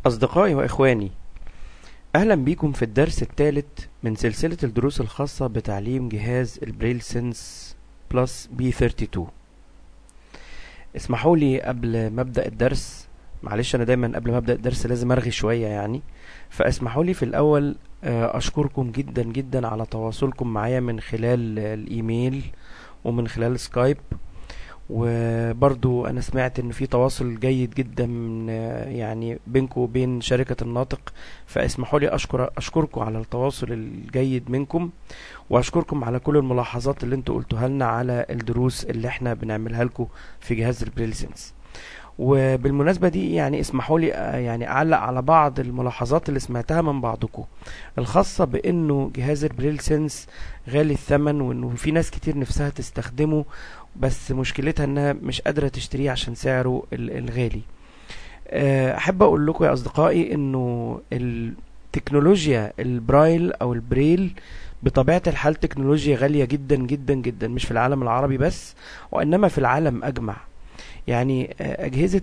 أصدقائي وإخواني أهلا بيكم في الدرس الثالث من سلسلة الدروس الخاصة بتعليم جهاز البريل سنس بلس بي 32 اسمحوا لي قبل ما أبدأ الدرس معلش أنا دايما قبل ما أبدأ الدرس لازم أرغي شوية يعني فاسمحوا لي في الأول آه، أشكركم جدا جدا على تواصلكم معايا من خلال الإيميل ومن خلال سكايب وبرضو انا سمعت ان في تواصل جيد جدا من يعني بينكم وبين شركة الناطق فاسمحوا لي اشكر اشكركم على التواصل الجيد منكم واشكركم على كل الملاحظات اللي انتوا قلتوها لنا على الدروس اللي احنا بنعملها لكم في جهاز البريلسنس وبالمناسبة دي يعني اسمحوا لي يعني اعلق على بعض الملاحظات اللي سمعتها من بعضكم الخاصة بانه جهاز البريل سنس غالي الثمن وانه في ناس كتير نفسها تستخدمه بس مشكلتها انها مش قادرة تشتريه عشان سعره الغالي احب اقول لكم يا اصدقائي انه التكنولوجيا البرايل او البريل بطبيعة الحال تكنولوجيا غالية جدا جدا جدا مش في العالم العربي بس وانما في العالم اجمع يعني اجهزة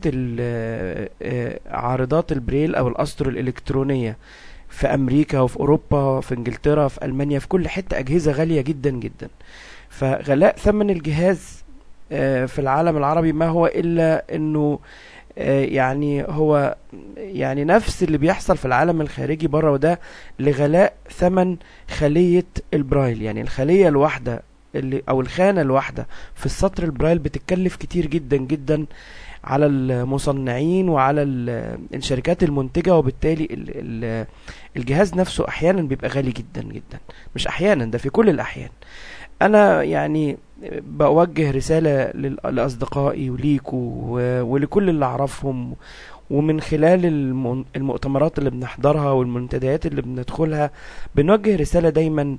عارضات البريل او الاسطر الالكترونية في امريكا وفي اوروبا في انجلترا في المانيا في كل حتة اجهزة غالية جدا جدا فغلاء ثمن الجهاز في العالم العربي ما هو الا انه يعني هو يعني نفس اللي بيحصل في العالم الخارجي بره وده لغلاء ثمن خلية البرايل يعني الخلية الواحدة اللي او الخانة الواحدة في السطر البرايل بتتكلف كتير جدا جدا على المصنعين وعلى الشركات المنتجة وبالتالي الجهاز نفسه احيانا بيبقى غالي جدا جدا مش احيانا ده في كل الاحيان انا يعني بوجه رسالة لأصدقائي وليكوا ولكل اللي أعرفهم ومن خلال المؤتمرات اللي بنحضرها والمنتديات اللي بندخلها بنوجه رسالة دايما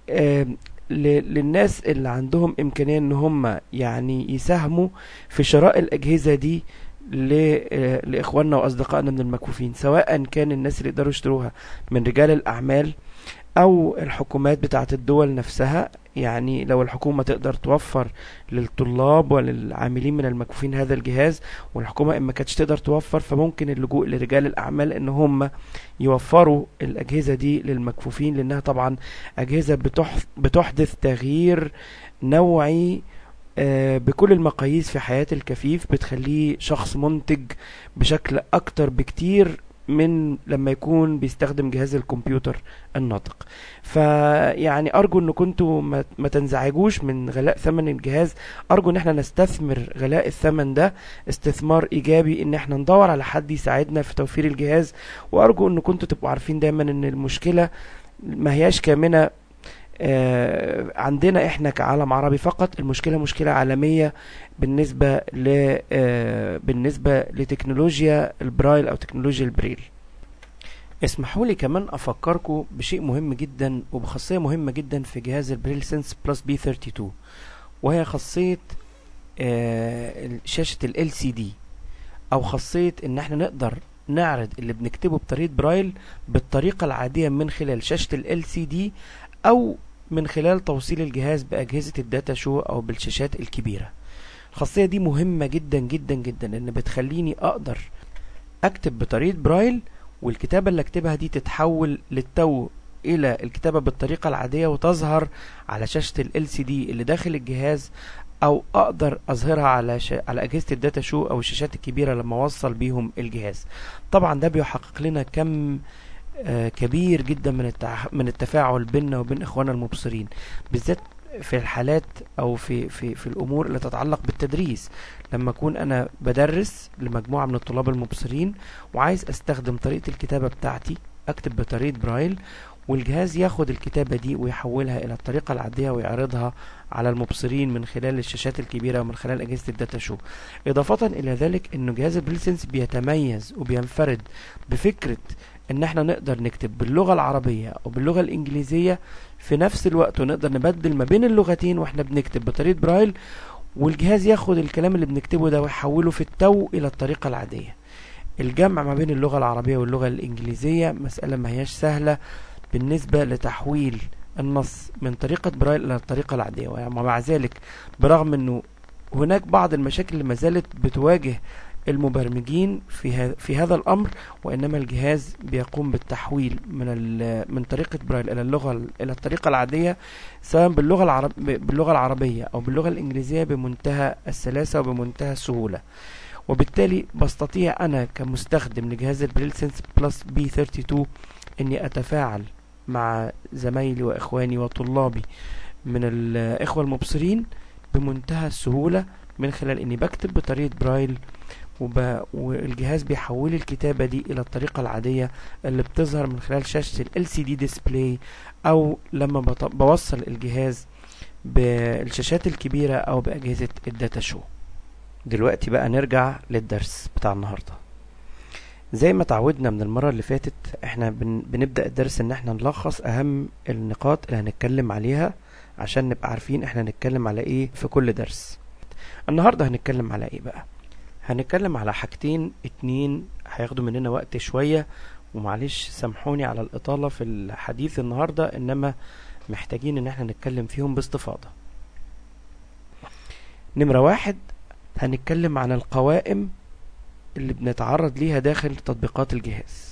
للناس اللي عندهم إمكانية إن هم يعني يساهموا في شراء الأجهزة دي لإخواننا وأصدقائنا من المكفوفين سواء كان الناس اللي يقدروا يشتروها من رجال الأعمال او الحكومات بتاعه الدول نفسها يعني لو الحكومة تقدر توفر للطلاب وللعاملين من المكفوفين هذا الجهاز والحكومة إما كانتش تقدر توفر فممكن اللجوء لرجال الأعمال إن هم يوفروا الأجهزة دي للمكفوفين لأنها طبعا أجهزة بتحدث تغيير نوعي بكل المقاييس في حياة الكفيف بتخليه شخص منتج بشكل أكتر بكتير من لما يكون بيستخدم جهاز الكمبيوتر الناطق فيعني ارجو ان كنتوا ما تنزعجوش من غلاء ثمن الجهاز ارجو ان احنا نستثمر غلاء الثمن ده استثمار ايجابي ان احنا ندور على حد يساعدنا في توفير الجهاز وارجو ان كنتوا تبقوا عارفين دايما ان المشكلة ما هياش كامنة آه عندنا احنا كعالم عربي فقط المشكلة مشكلة عالمية بالنسبة ل آه بالنسبة لتكنولوجيا البرايل او تكنولوجيا البريل اسمحوا لي كمان افكركم بشيء مهم جدا وبخاصية مهمة جدا في جهاز البريل سنس بلس بي 32 وهي خاصية آه شاشة ال LCD او خاصية ان احنا نقدر نعرض اللي بنكتبه بطريقة برايل بالطريقة العادية من خلال شاشة ال LCD او من خلال توصيل الجهاز بأجهزة الداتا شو أو بالشاشات الكبيرة الخاصية دي مهمة جدا جدا جدا ان بتخليني اقدر اكتب بطريقة برايل والكتابة اللي اكتبها دي تتحول للتو الى الكتابة بالطريقة العادية وتظهر على شاشة ال LCD اللي داخل الجهاز او اقدر اظهرها على ش... على اجهزة الداتا شو او الشاشات الكبيرة لما اوصل بيهم الجهاز طبعا ده بيحقق لنا كم آه كبير جدا من التع... من التفاعل بيننا وبين اخواننا المبصرين بالذات في الحالات او في في في الامور اللي تتعلق بالتدريس لما اكون انا بدرس لمجموعه من الطلاب المبصرين وعايز استخدم طريقه الكتابه بتاعتي اكتب بطريقه برايل والجهاز ياخد الكتابه دي ويحولها الى الطريقه العاديه ويعرضها على المبصرين من خلال الشاشات الكبيره ومن خلال اجهزه الداتا شو اضافه الى ذلك انه جهاز البريلسنس بيتميز وبينفرد بفكره ان احنا نقدر نكتب باللغة العربية او باللغة الانجليزية في نفس الوقت ونقدر نبدل ما بين اللغتين واحنا بنكتب بطريقة برايل والجهاز ياخد الكلام اللي بنكتبه ده ويحوله في التو الى الطريقة العادية الجمع ما بين اللغة العربية واللغة الانجليزية مسألة ما هياش سهلة بالنسبة لتحويل النص من طريقة برايل الى الطريقة العادية ومع ذلك برغم انه هناك بعض المشاكل اللي ما زالت بتواجه المبرمجين في هذا في هذا الامر وانما الجهاز بيقوم بالتحويل من من طريقه برايل الى اللغه الى الطريقه العاديه سواء باللغه العرب باللغه العربيه او باللغه الانجليزيه بمنتهى السلاسه وبمنتهى السهوله وبالتالي بستطيع انا كمستخدم لجهاز البريل سنس بلس بي 32 اني اتفاعل مع زمايلي واخواني وطلابي من الاخوه المبصرين بمنتهى السهوله من خلال اني بكتب بطريقه برايل وب... والجهاز بيحول الكتابة دي إلى الطريقة العادية اللي بتظهر من خلال شاشة ال LCD display أو لما بط... بوصل الجهاز بالشاشات الكبيرة أو بأجهزة الداتا شو دلوقتي بقى نرجع للدرس بتاع النهاردة زي ما تعودنا من المرة اللي فاتت احنا بن... بنبدأ الدرس ان احنا نلخص اهم النقاط اللي هنتكلم عليها عشان نبقى عارفين احنا هنتكلم على ايه في كل درس النهاردة هنتكلم على ايه بقى هنتكلم على حاجتين اتنين هياخدوا مننا وقت شوية ومعلش سامحوني على الإطالة في الحديث النهاردة إنما محتاجين إن احنا نتكلم فيهم باستفاضة نمرة واحد هنتكلم عن القوائم اللي بنتعرض ليها داخل تطبيقات الجهاز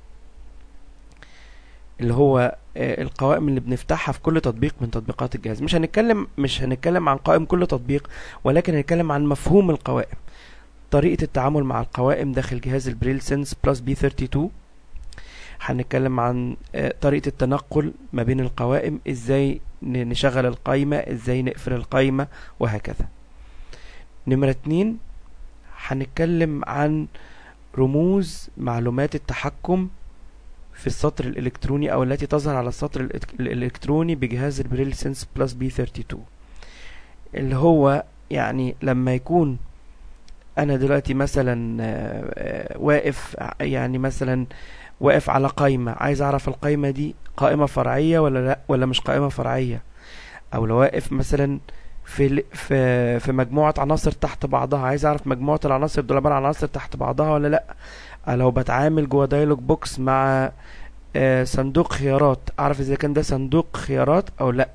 اللي هو القوائم اللي بنفتحها في كل تطبيق من تطبيقات الجهاز مش هنتكلم مش هنتكلم عن قائم كل تطبيق ولكن هنتكلم عن مفهوم القوائم طريقة التعامل مع القوائم داخل جهاز البريل سنس بلس بي 32 هنتكلم عن طريقة التنقل ما بين القوائم ازاي نشغل القايمة ازاي نقفل القايمة وهكذا نمرة اتنين هنتكلم عن رموز معلومات التحكم في السطر الإلكتروني أو التي تظهر على السطر الإلكتروني بجهاز البريل سنس بلس بي 32 اللي هو يعني لما يكون انا دلوقتي مثلا واقف يعني مثلا واقف على قائمة عايز اعرف القائمة دي قائمة فرعية ولا لا ولا مش قائمة فرعية او لو واقف مثلا في في في مجموعة عناصر تحت بعضها عايز اعرف مجموعة العناصر دول عبارة عن عناصر تحت بعضها ولا لا لو بتعامل جوه دايلوج بوكس مع صندوق خيارات اعرف اذا كان ده صندوق خيارات او لا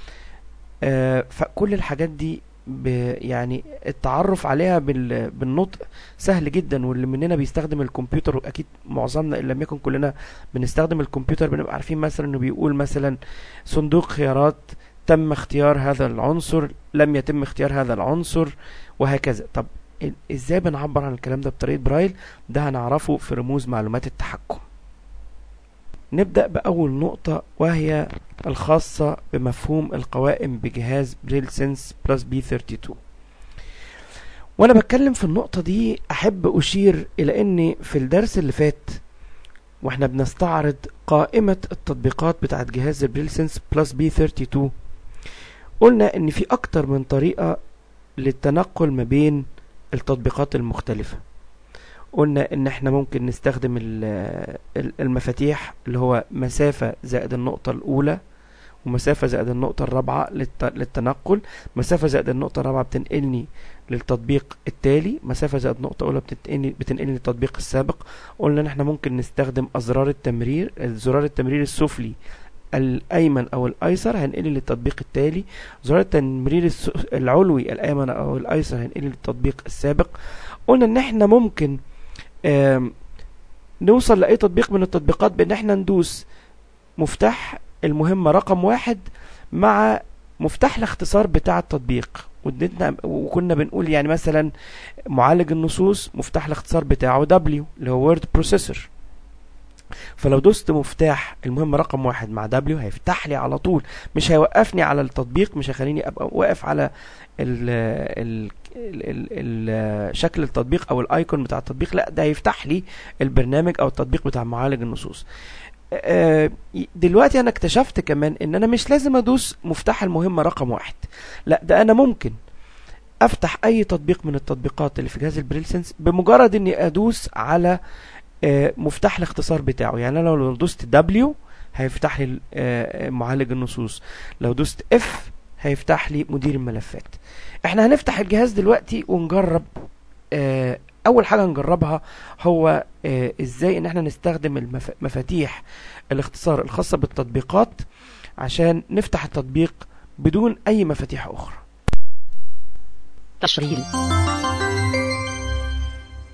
فكل الحاجات دي يعني التعرف عليها بالنطق سهل جدا واللي مننا بيستخدم الكمبيوتر واكيد معظمنا ان لم يكن كلنا بنستخدم الكمبيوتر بنبقى عارفين مثلا انه بيقول مثلا صندوق خيارات تم اختيار هذا العنصر لم يتم اختيار هذا العنصر وهكذا طب ازاي بنعبر عن الكلام ده بطريقه برايل ده هنعرفه في رموز معلومات التحكم نبدأ بأول نقطة وهي الخاصة بمفهوم القوائم بجهاز بريل سنس بلس بي 32 وانا بتكلم في النقطة دي احب اشير الى ان في الدرس اللي فات واحنا بنستعرض قائمة التطبيقات بتاعت جهاز البريل سنس بلس بي 32 قلنا ان في اكتر من طريقة للتنقل ما بين التطبيقات المختلفة قلنا ان احنا ممكن نستخدم المفاتيح اللي هو مسافة زائد النقطة الاولى ومسافة زائد النقطة الرابعة للتنقل مسافة زائد النقطة الرابعة بتنقلني للتطبيق التالي مسافة زائد نقطة أولى بتنقلني, بتنقلني للتطبيق السابق قلنا ان احنا ممكن نستخدم أزرار التمرير زرار التمرير السفلي الأيمن أو الأيسر هنقل للتطبيق التالي زرار التمرير العلوي الأيمن أو الأيسر هنقل للتطبيق السابق قلنا ان احنا ممكن نوصل لأي تطبيق من التطبيقات بأن احنا ندوس مفتاح المهمة رقم واحد مع مفتاح الاختصار بتاع التطبيق وديتنا وكنا بنقول يعني مثلا معالج النصوص مفتاح الاختصار بتاعه W اللي هو وورد بروسيسور فلو دوست مفتاح المهمة رقم واحد مع W هيفتح لي على طول مش هيوقفني على التطبيق مش هيخليني ابقى واقف على ال ال ال ال شكل التطبيق او الايكون بتاع التطبيق لا ده هيفتح لي البرنامج او التطبيق بتاع معالج النصوص دلوقتي انا اكتشفت كمان ان انا مش لازم ادوس مفتاح المهمة رقم واحد لا ده انا ممكن افتح اي تطبيق من التطبيقات اللي في جهاز البريل سنس بمجرد اني ادوس على مفتاح الاختصار بتاعه يعني انا لو دوست W هيفتح لي معالج النصوص لو دوست F هيفتح لي مدير الملفات احنا هنفتح الجهاز دلوقتي ونجرب اول حاجة نجربها هو ازاي ان احنا نستخدم المفاتيح الاختصار الخاصة بالتطبيقات عشان نفتح التطبيق بدون اي مفاتيح اخرى تشغيل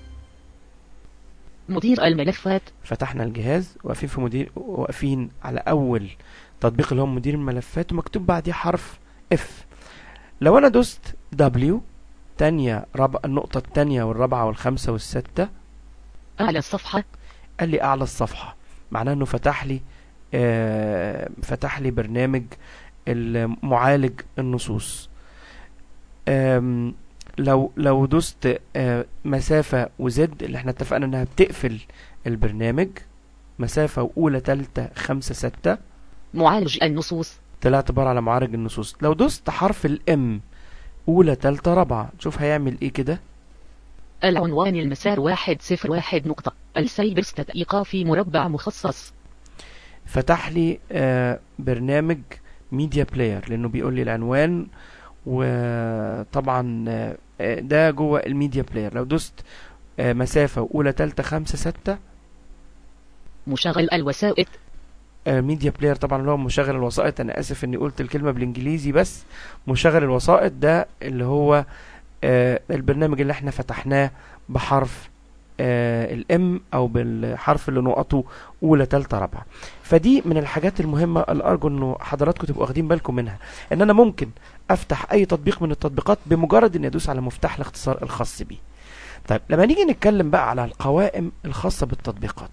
مدير الملفات فتحنا الجهاز واقفين في مدير واقفين على اول تطبيق اللي هو مدير الملفات ومكتوب بعديه حرف اف لو انا دوست دبليو تانية ربع النقطة التانية والرابعة والخامسة والستة أعلى الصفحة قال لي اعلى الصفحة معناه انه فتح لي آه فتح لي برنامج معالج النصوص آم لو لو دوست آه مسافة وزد اللي احنا اتفقنا انها بتقفل البرنامج مسافة وأولى تالتة خمسة ستة معالج النصوص طلعت بره على معالج النصوص لو دوست حرف الام أولى تالتة رابعة شوف هيعمل ايه كده العنوان المسار واحد صفر واحد نقطة السيبرست إيقافي مربع مخصص فتح لي آه برنامج ميديا بلاير لأنه بيقول لي العنوان وطبعا آه ده جوه الميديا بلاير لو دوست آه مسافة أولى تالتة خمسة ستة مشغل الوسائط ميديا بلاير طبعا اللي هو مشغل الوسائط انا اسف اني قلت الكلمه بالانجليزي بس مشغل الوسائط ده اللي هو آه البرنامج اللي احنا فتحناه بحرف آه الام او بالحرف اللي نقطه اولى تالتة رابعة فدي من الحاجات المهمة اللي ارجو انه حضراتكم تبقوا واخدين بالكم منها ان انا ممكن افتح اي تطبيق من التطبيقات بمجرد اني ادوس على مفتاح الاختصار الخاص بيه طيب لما نيجي نتكلم بقى على القوائم الخاصة بالتطبيقات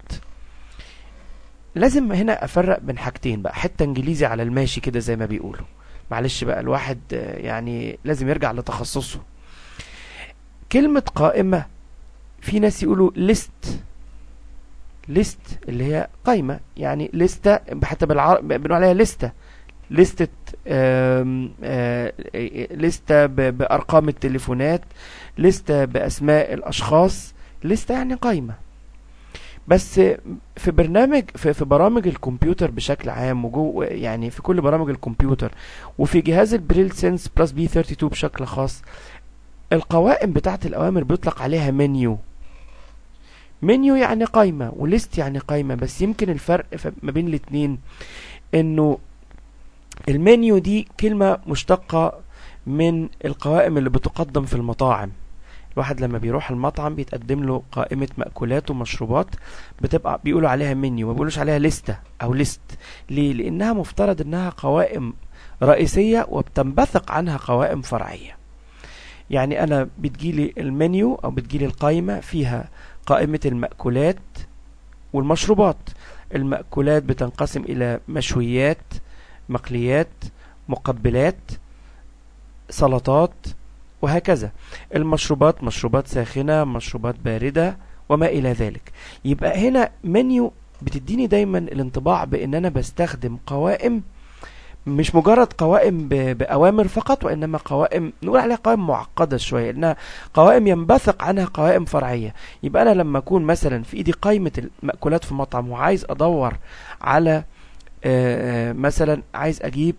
لازم هنا افرق بين حاجتين بقى حته انجليزي على الماشي كده زي ما بيقولوا معلش بقى الواحد يعني لازم يرجع لتخصصه كلمة قائمة في ناس يقولوا ليست ليست اللي هي قائمة يعني لستة حتى بالعربي بنقول عليها لستة لستة آم آم لستة بأرقام التليفونات لستة بأسماء الأشخاص لستة يعني قائمة بس في برنامج في, في برامج الكمبيوتر بشكل عام وجو يعني في كل برامج الكمبيوتر وفي جهاز البريل سنس بلس بي 32 بشكل خاص القوائم بتاعت الأوامر بيطلق عليها منيو منيو يعني قايمة وليست يعني قايمة بس يمكن الفرق ما بين الاتنين انه المنيو دي كلمة مشتقة من القوائم اللي بتقدم في المطاعم الواحد لما بيروح المطعم بيتقدم له قائمة مأكولات ومشروبات بتبقى بيقولوا عليها منيو ما بيقولوش عليها لستة أو ليست ليه؟ لأنها مفترض إنها قوائم رئيسية وبتنبثق عنها قوائم فرعية يعني أنا بتجيلي المنيو أو بتجيلي القائمة فيها قائمة المأكولات والمشروبات المأكولات بتنقسم إلى مشويات مقليات مقبلات سلطات وهكذا المشروبات مشروبات ساخنة مشروبات باردة وما إلى ذلك يبقى هنا منيو بتديني دايما الانطباع بأن أنا بستخدم قوائم مش مجرد قوائم بأوامر فقط وإنما قوائم نقول عليها قوائم معقدة شوية إنها قوائم ينبثق عنها قوائم فرعية يبقى أنا لما أكون مثلا في إيدي قائمة المأكولات في مطعم وعايز أدور على آآ مثلا عايز أجيب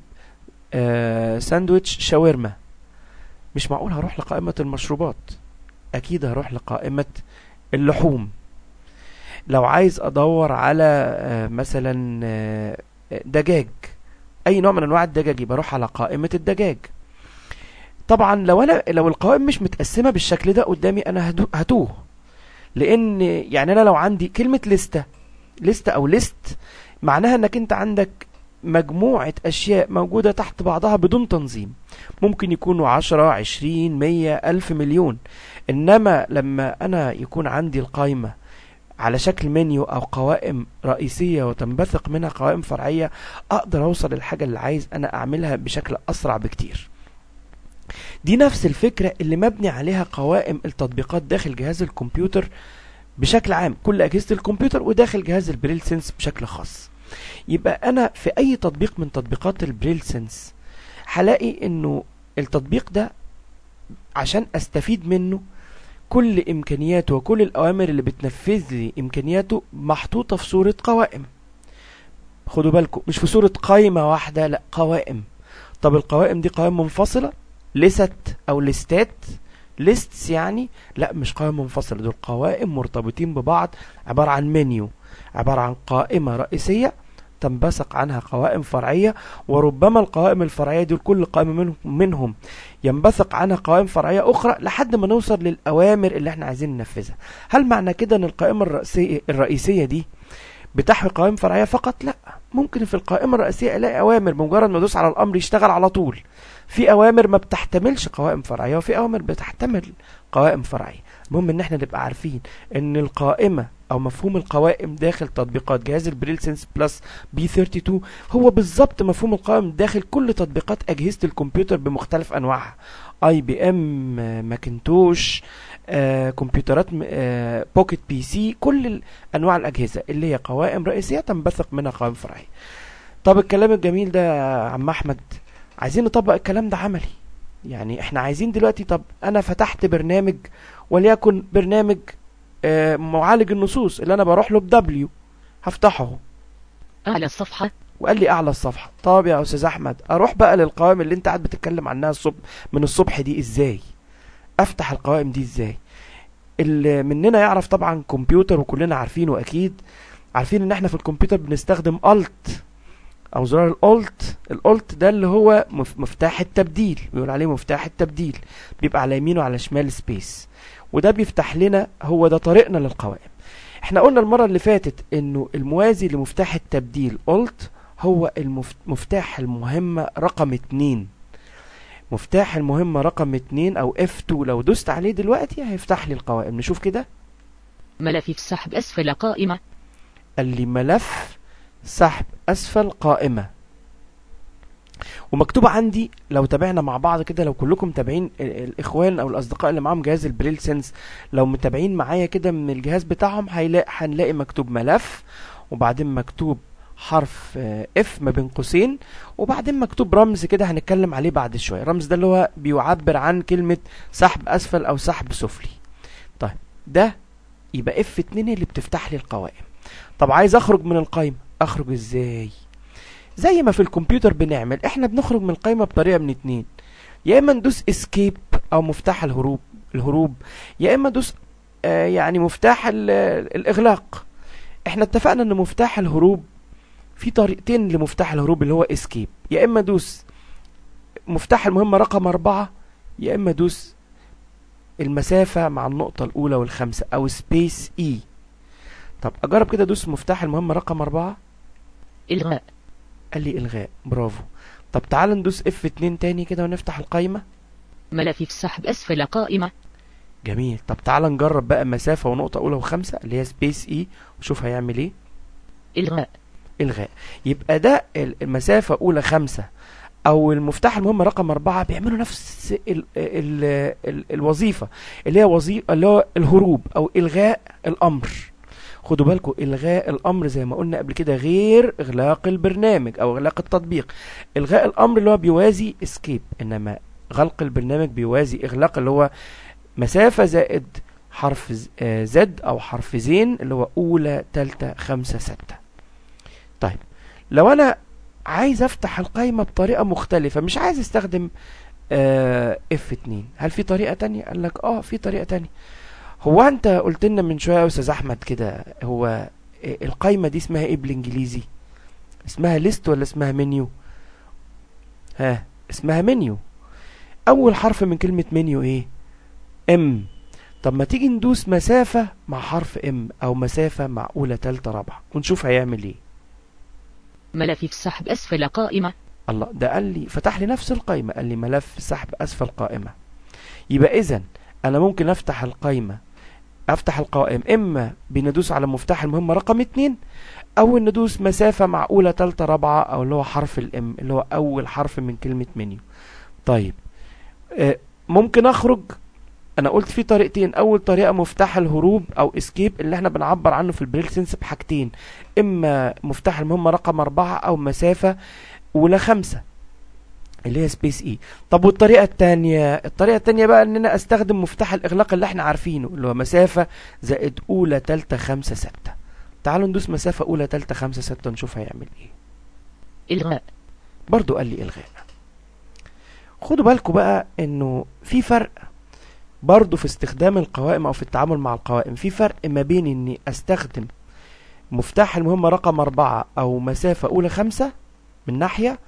ساندويتش شاورما مش معقول هروح لقائمة المشروبات أكيد هروح لقائمة اللحوم لو عايز أدور على مثلا دجاج أي نوع من أنواع الدجاج يبقى أروح على قائمة الدجاج طبعا لو أنا لو القوائم مش متقسمة بالشكل ده قدامي أنا هتوه لأن يعني أنا لو عندي كلمة لستة لستة أو ليست معناها أنك أنت عندك مجموعة أشياء موجودة تحت بعضها بدون تنظيم ممكن يكونوا عشرة عشرين مية ألف مليون إنما لما أنا يكون عندي القائمة على شكل منيو أو قوائم رئيسية وتنبثق منها قوائم فرعية أقدر أوصل للحاجة اللي عايز أنا أعملها بشكل أسرع بكتير دي نفس الفكرة اللي مبني عليها قوائم التطبيقات داخل جهاز الكمبيوتر بشكل عام كل أجهزة الكمبيوتر وداخل جهاز البريل سنس بشكل خاص يبقى انا في اي تطبيق من تطبيقات البريل سنس هلاقي انه التطبيق ده عشان استفيد منه كل امكانياته وكل الاوامر اللي بتنفذ لي امكانياته محطوطه في صوره قوائم خدوا بالكم مش في صوره قائمه واحده لا قوائم طب القوائم دي قوائم منفصله لست او لستات ليستس يعني لا مش قوائم منفصله دول قوائم مرتبطين ببعض عباره عن منيو عباره عن قائمه رئيسيه تنبثق عنها قوائم فرعية وربما القوائم الفرعية دي كل قائمة منهم, منهم ينبثق عنها قوائم فرعية أخرى لحد ما نوصل للأوامر اللي احنا عايزين ننفذها هل معنى كده أن القائمة الرئيسية, الرئيسية دي بتحوي قوائم فرعية فقط لا ممكن في القائمة الرئيسية الاقي اوامر بمجرد ما ادوس على الامر يشتغل على طول في اوامر ما بتحتملش قوائم فرعية وفي اوامر بتحتمل قوائم فرعية المهم ان احنا نبقى عارفين ان القائمة او مفهوم القوائم داخل تطبيقات جهاز البريل سنس بلس بي 32 هو بالظبط مفهوم القوائم داخل كل تطبيقات اجهزة الكمبيوتر بمختلف انواعها اي بي ام ماكنتوش آه، كمبيوترات آه، بوكيت بي سي كل انواع الاجهزه اللي هي قوائم رئيسيه تنبثق منها قوائم فرعيه طب الكلام الجميل ده يا عم احمد عايزين نطبق الكلام ده عملي يعني احنا عايزين دلوقتي طب انا فتحت برنامج وليكن برنامج آه، معالج النصوص اللي انا بروح له بدبليو هفتحه اهو. أعلى الصفحة وقال لي اعلى الصفحه طب يا استاذ احمد اروح بقى للقوائم اللي انت قاعد بتتكلم عنها الصبح من الصبح دي ازاي افتح القوائم دي ازاي اللي مننا يعرف طبعا كمبيوتر وكلنا عارفينه اكيد عارفين ان احنا في الكمبيوتر بنستخدم الت او زرار الالت الالت ده اللي هو مف- مفتاح التبديل بيقول عليه مفتاح التبديل بيبقى على يمين وعلى شمال سبيس وده بيفتح لنا هو ده طريقنا للقوائم احنا قلنا المرة اللي فاتت انه الموازي لمفتاح التبديل الت هو المف- مفتاح المهمة رقم اتنين مفتاح المهمة رقم اتنين او F2 لو دوست عليه دلوقتي هيفتح لي القوائم نشوف كده ملف السحب أسفل قائمة قال لي ملف سحب اسفل قائمة ومكتوبة عندي لو تابعنا مع بعض كده لو كلكم متابعين ال- الاخوان او الاصدقاء اللي معاهم جهاز البريل سنس لو متابعين معايا كده من الجهاز بتاعهم هيلاقي هنلاقي مكتوب ملف وبعدين مكتوب حرف اف ما بين قوسين وبعدين مكتوب رمز كده هنتكلم عليه بعد شويه الرمز ده اللي هو بيعبر عن كلمه سحب اسفل او سحب سفلي طيب ده يبقى اف 2 اللي بتفتح لي القوائم طب عايز اخرج من القائمه اخرج ازاي زي ما في الكمبيوتر بنعمل احنا بنخرج من القائمه بطريقه من اتنين يا اما ندوس اسكيب او مفتاح الهروب الهروب يا اما ندوس آه يعني مفتاح ال- الاغلاق احنا اتفقنا ان مفتاح الهروب في طريقتين لمفتاح الهروب اللي هو اسكيب يا اما دوس مفتاح المهمة رقم أربعة يا اما دوس المسافة مع النقطة الأولى والخامسة أو سبيس إي طب أجرب كده أدوس مفتاح المهمة رقم أربعة إلغاء قال لي إلغاء برافو طب تعال ندوس اف 2 تاني كده ونفتح القايمة ملف السحب أسفل قائمة جميل طب تعال نجرب بقى مسافة ونقطة أولى وخامسة اللي هي سبيس إي وشوف هيعمل إيه إلغاء الغاء يبقى ده ال- المسافة أولى خمسة أو المفتاح المهم رقم أربعة بيعملوا نفس ال ال ال الوظيفة اللي هي وظيفة اللي هو الهروب أو إلغاء الأمر خدوا بالكم إلغاء الأمر زي ما قلنا قبل كده غير إغلاق البرنامج أو إغلاق التطبيق إلغاء الأمر اللي هو بيوازي اسكيب إنما غلق البرنامج بيوازي إغلاق اللي هو مسافة زائد حرف ز- آه، زد أو حرف زين اللي هو أولى تالتة خمسة ستة طيب لو انا عايز افتح القايمة بطريقة مختلفة مش عايز استخدم اف 2 هل في طريقة تانية قال لك اه في طريقة تانية هو انت قلت لنا من شوية يا استاذ احمد كده هو آه، القايمة دي اسمها ايه بالانجليزي اسمها ليست ولا اسمها منيو ها اسمها منيو اول حرف من كلمة منيو ايه ام طب ما تيجي ندوس مسافة مع حرف ام او مسافة مع اولى تالتة رابعة ونشوف هيعمل ايه ملف السحب أسفل قائمة الله ده قال لي فتح لي نفس القائمة قال لي ملف سحب أسفل قائمة يبقى إذا أنا ممكن أفتح القائمة أفتح القوائم إما بندوس على مفتاح المهمة رقم اتنين أو ندوس مسافة مع أولى تالتة رابعة أو اللي هو حرف الإم اللي هو أول حرف من كلمة منيو طيب آه، ممكن أخرج أنا قلت في طريقتين أول طريقة مفتاح الهروب أو اسكيب اللي احنا بنعبر عنه في البريل سنس بحاجتين إما مفتاح المهمة رقم أربعة أو مسافة أولى خمسة اللي هي سبيس اي طب والطريقة التانية الطريقة التانية بقى ان انا استخدم مفتاح الاغلاق اللي احنا عارفينه اللي هو مسافة زائد اولى تالتة خمسة ستة تعالوا ندوس مسافة اولى تالتة خمسة ستة نشوف هيعمل ايه إلغاء برضو قال لي الغاء خدوا بالكم بقى انه في فرق برضو في استخدام القوائم او في التعامل مع القوائم في فرق ما بين اني استخدم مفتاح المهمة رقم أربعة أو مسافة أولى خمسة من ناحية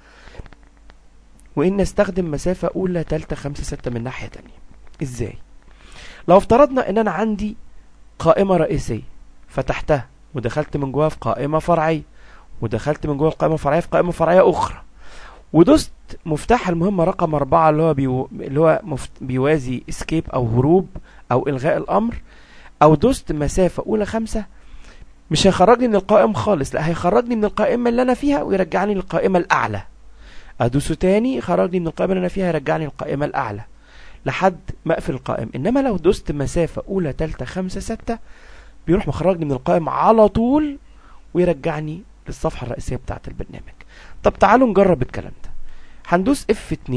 وإن استخدم مسافة أولى تالتة خمسة ستة من ناحية تانية إزاي؟ لو افترضنا إن أنا عندي قائمة رئيسية فتحتها ودخلت من جواها في قائمة فرعية ودخلت من جوه القائمة الفرعية في قائمة فرعية أخرى ودوست مفتاح المهمة رقم أربعة اللي هو بيو... اللي هو مفت... بيوازي اسكيب أو هروب أو إلغاء الأمر أو دوست مسافة أولى خمسة مش هيخرجني من القائمة خالص لا هيخرجني من القائمة اللي أنا فيها ويرجعني للقائمة الأعلى أدوسه تاني يخرجني من القائمة اللي أنا فيها يرجعني للقائمة الأعلى لحد ما أقفل القائمة إنما لو دوست مسافة أولى تالتة خمسة ستة بيروح مخرجني من القائمة على طول ويرجعني للصفحة الرئيسية بتاعة البرنامج طب تعالوا نجرب الكلام ده هندوس F2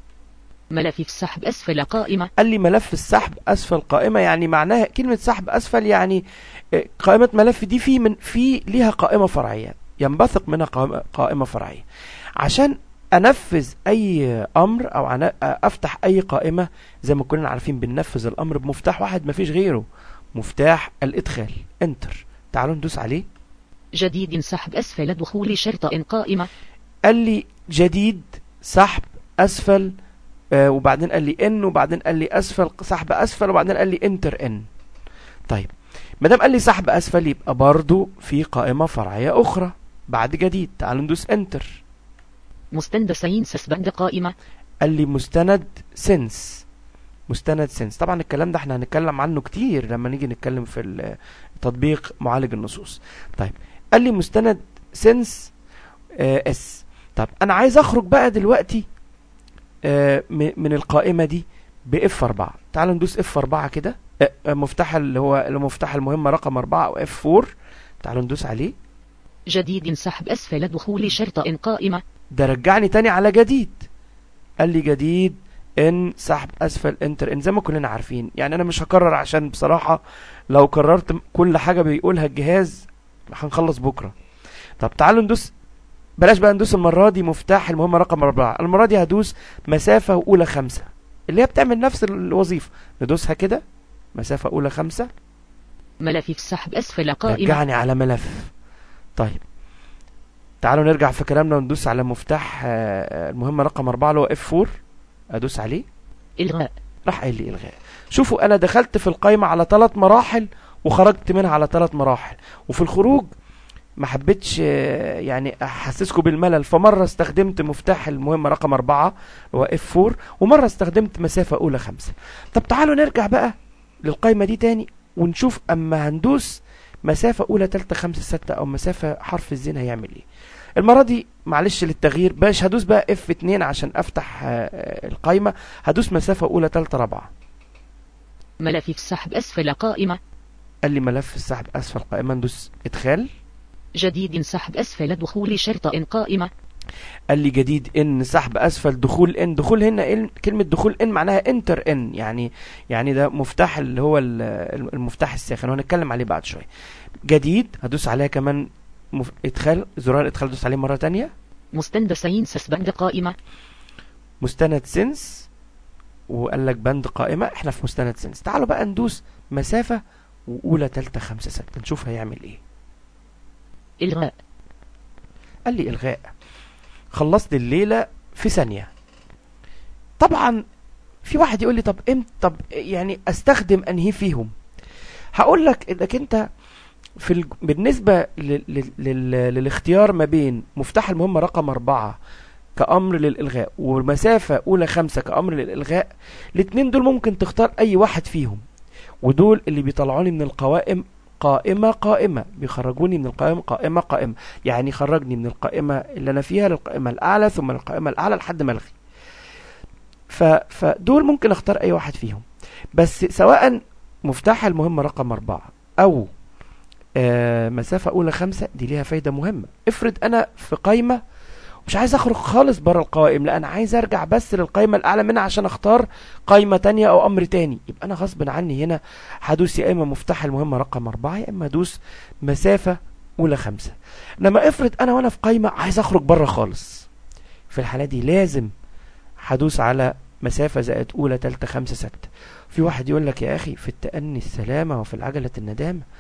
ملف السحب أسفل قائمة قال لي ملف السحب اسفل قائمه يعني معناها كلمه سحب اسفل يعني آه، قائمه ملف دي في من في ليها قائمه فرعيه ينبثق منها قائمه قائمه فرعيه عشان انفذ اي امر او عن- افتح اي قائمه زي ما كلنا عارفين بننفذ الامر بمفتاح واحد مفيش غيره مفتاح الادخال انتر تعالوا ندوس عليه جديد سحب أسفل دخول شرط إن قائمة قال لي جديد سحب اسفل آه وبعدين قال لي ان وبعدين قال لي اسفل سحب اسفل وبعدين قال لي انتر ان طيب ما دام قال لي سحب اسفل يبقى برضو في قائمه فرعيه اخرى بعد جديد تعالوا ندوس انتر مستند سينسس بند قائمة قال لي مستند سنس مستند سنس طبعا الكلام ده احنا هنتكلم عنه كتير لما نيجي نتكلم في ال- تطبيق معالج النصوص طيب قال لي مستند سنس آه اس طب انا عايز اخرج بقى دلوقتي آه م- من القائمه دي باف 4 تعالوا ندوس اف 4 كده آه آه، مفتاح اللي هو المفتاح المهمه رقم 4 او اف 4 تعالوا ندوس عليه جديد سحب أسفل دخول شرط إن قائمة ده رجعني تاني على جديد قال لي جديد ان سحب اسفل انتر ان زي ما كلنا عارفين يعني انا مش هكرر عشان بصراحة لو كررت م- كل حاجة بيقولها الجهاز هنخلص بكرة طب تعالوا ندوس بلاش بقى ندوس المرة دي مفتاح المهمة رقم أربعة المرة دي هدوس مسافة أولى خمسة اللي هي بتعمل نفس الوظيفة ندوسها كده مسافة أولى خمسة ملف السحب أسفل قائمة رجعني على ملف طيب تعالوا نرجع في كلامنا وندوس على مفتاح آه، المهمة رقم أربعة اللي هو F4 أدوس عليه إلغاء راح قايل لي إلغاء شوفوا أنا دخلت في القايمة على ثلاث مراحل وخرجت منها على ثلاث مراحل وفي الخروج ما حبيتش آه، يعني احسسكم بالملل فمره استخدمت مفتاح المهمه رقم أربعة اللي هو F4 ومره استخدمت مسافه اولى خمسة طب تعالوا نرجع بقى للقايمه دي تاني ونشوف اما هندوس مسافه اولى تالتة خمسة ستة او مسافه حرف الزين هيعمل ايه المره دي معلش للتغيير باش هدوس بقى F2 عشان افتح آه، آه، القايمه هدوس مسافه اولى تالتة رابعة ملف السحب أسفل قائمة قال لي ملف السحب اسفل قائمه ندوس ادخال جديد سحب أسفل دخول شرط إن قائمة قال لي جديد ان سحب اسفل دخول ان دخول هنا إن كلمه دخول ان معناها انتر ان يعني يعني ده مفتاح اللي هو ال- المفتاح الساخن وهنتكلم عليه بعد شويه جديد هدوس عليها كمان مف... ادخال زرار الادخال دوس عليه مره تانية مستند سينسس بند قائمة مستند سنس وقال لك بند قائمه احنا في مستند سنس تعالوا بقى ندوس مسافه واولى تالتة خمسة ستة نشوف هيعمل ايه إلغاء قال لي الغاء خلصت الليله في ثانيه طبعا في واحد يقول لي طب امتى طب يعني استخدم انهي فيهم هقول لك انك انت في الج... بالنسبه لل... لل... لل... للاختيار ما بين مفتاح المهمه رقم أربعة كأمر للإلغاء ومسافة أولى خمسة كأمر للإلغاء الاتنين دول ممكن تختار أي واحد فيهم ودول اللي بيطلعوني من القوائم قائمة قائمة بيخرجوني من القائمة قائمة قائمة يعني خرجني من القائمة اللي أنا فيها للقائمة الأعلى ثم القائمة الأعلى لحد ما ألغي ف... فدول ممكن أختار أي واحد فيهم بس سواء مفتاح المهمة رقم أربعة أو آه مسافة أولى خمسة دي ليها فايدة مهمة افرض أنا في قائمة مش عايز أخرج خالص بره القوائم لا أنا عايز أرجع بس للقائمة الأعلى منها عشان أختار قائمة تانية أو أمر تاني يبقى أنا غصب عني هنا هدوس يا إما مفتاح المهمة رقم أربعة يا إما هدوس مسافة أولى خمسة لما افرض أنا وأنا في قائمة عايز أخرج بره خالص في الحالة دي لازم هدوس على مسافة زائد أولى تالتة خمسة ستة في واحد يقول لك يا أخي في التأني السلامة وفي العجلة الندامة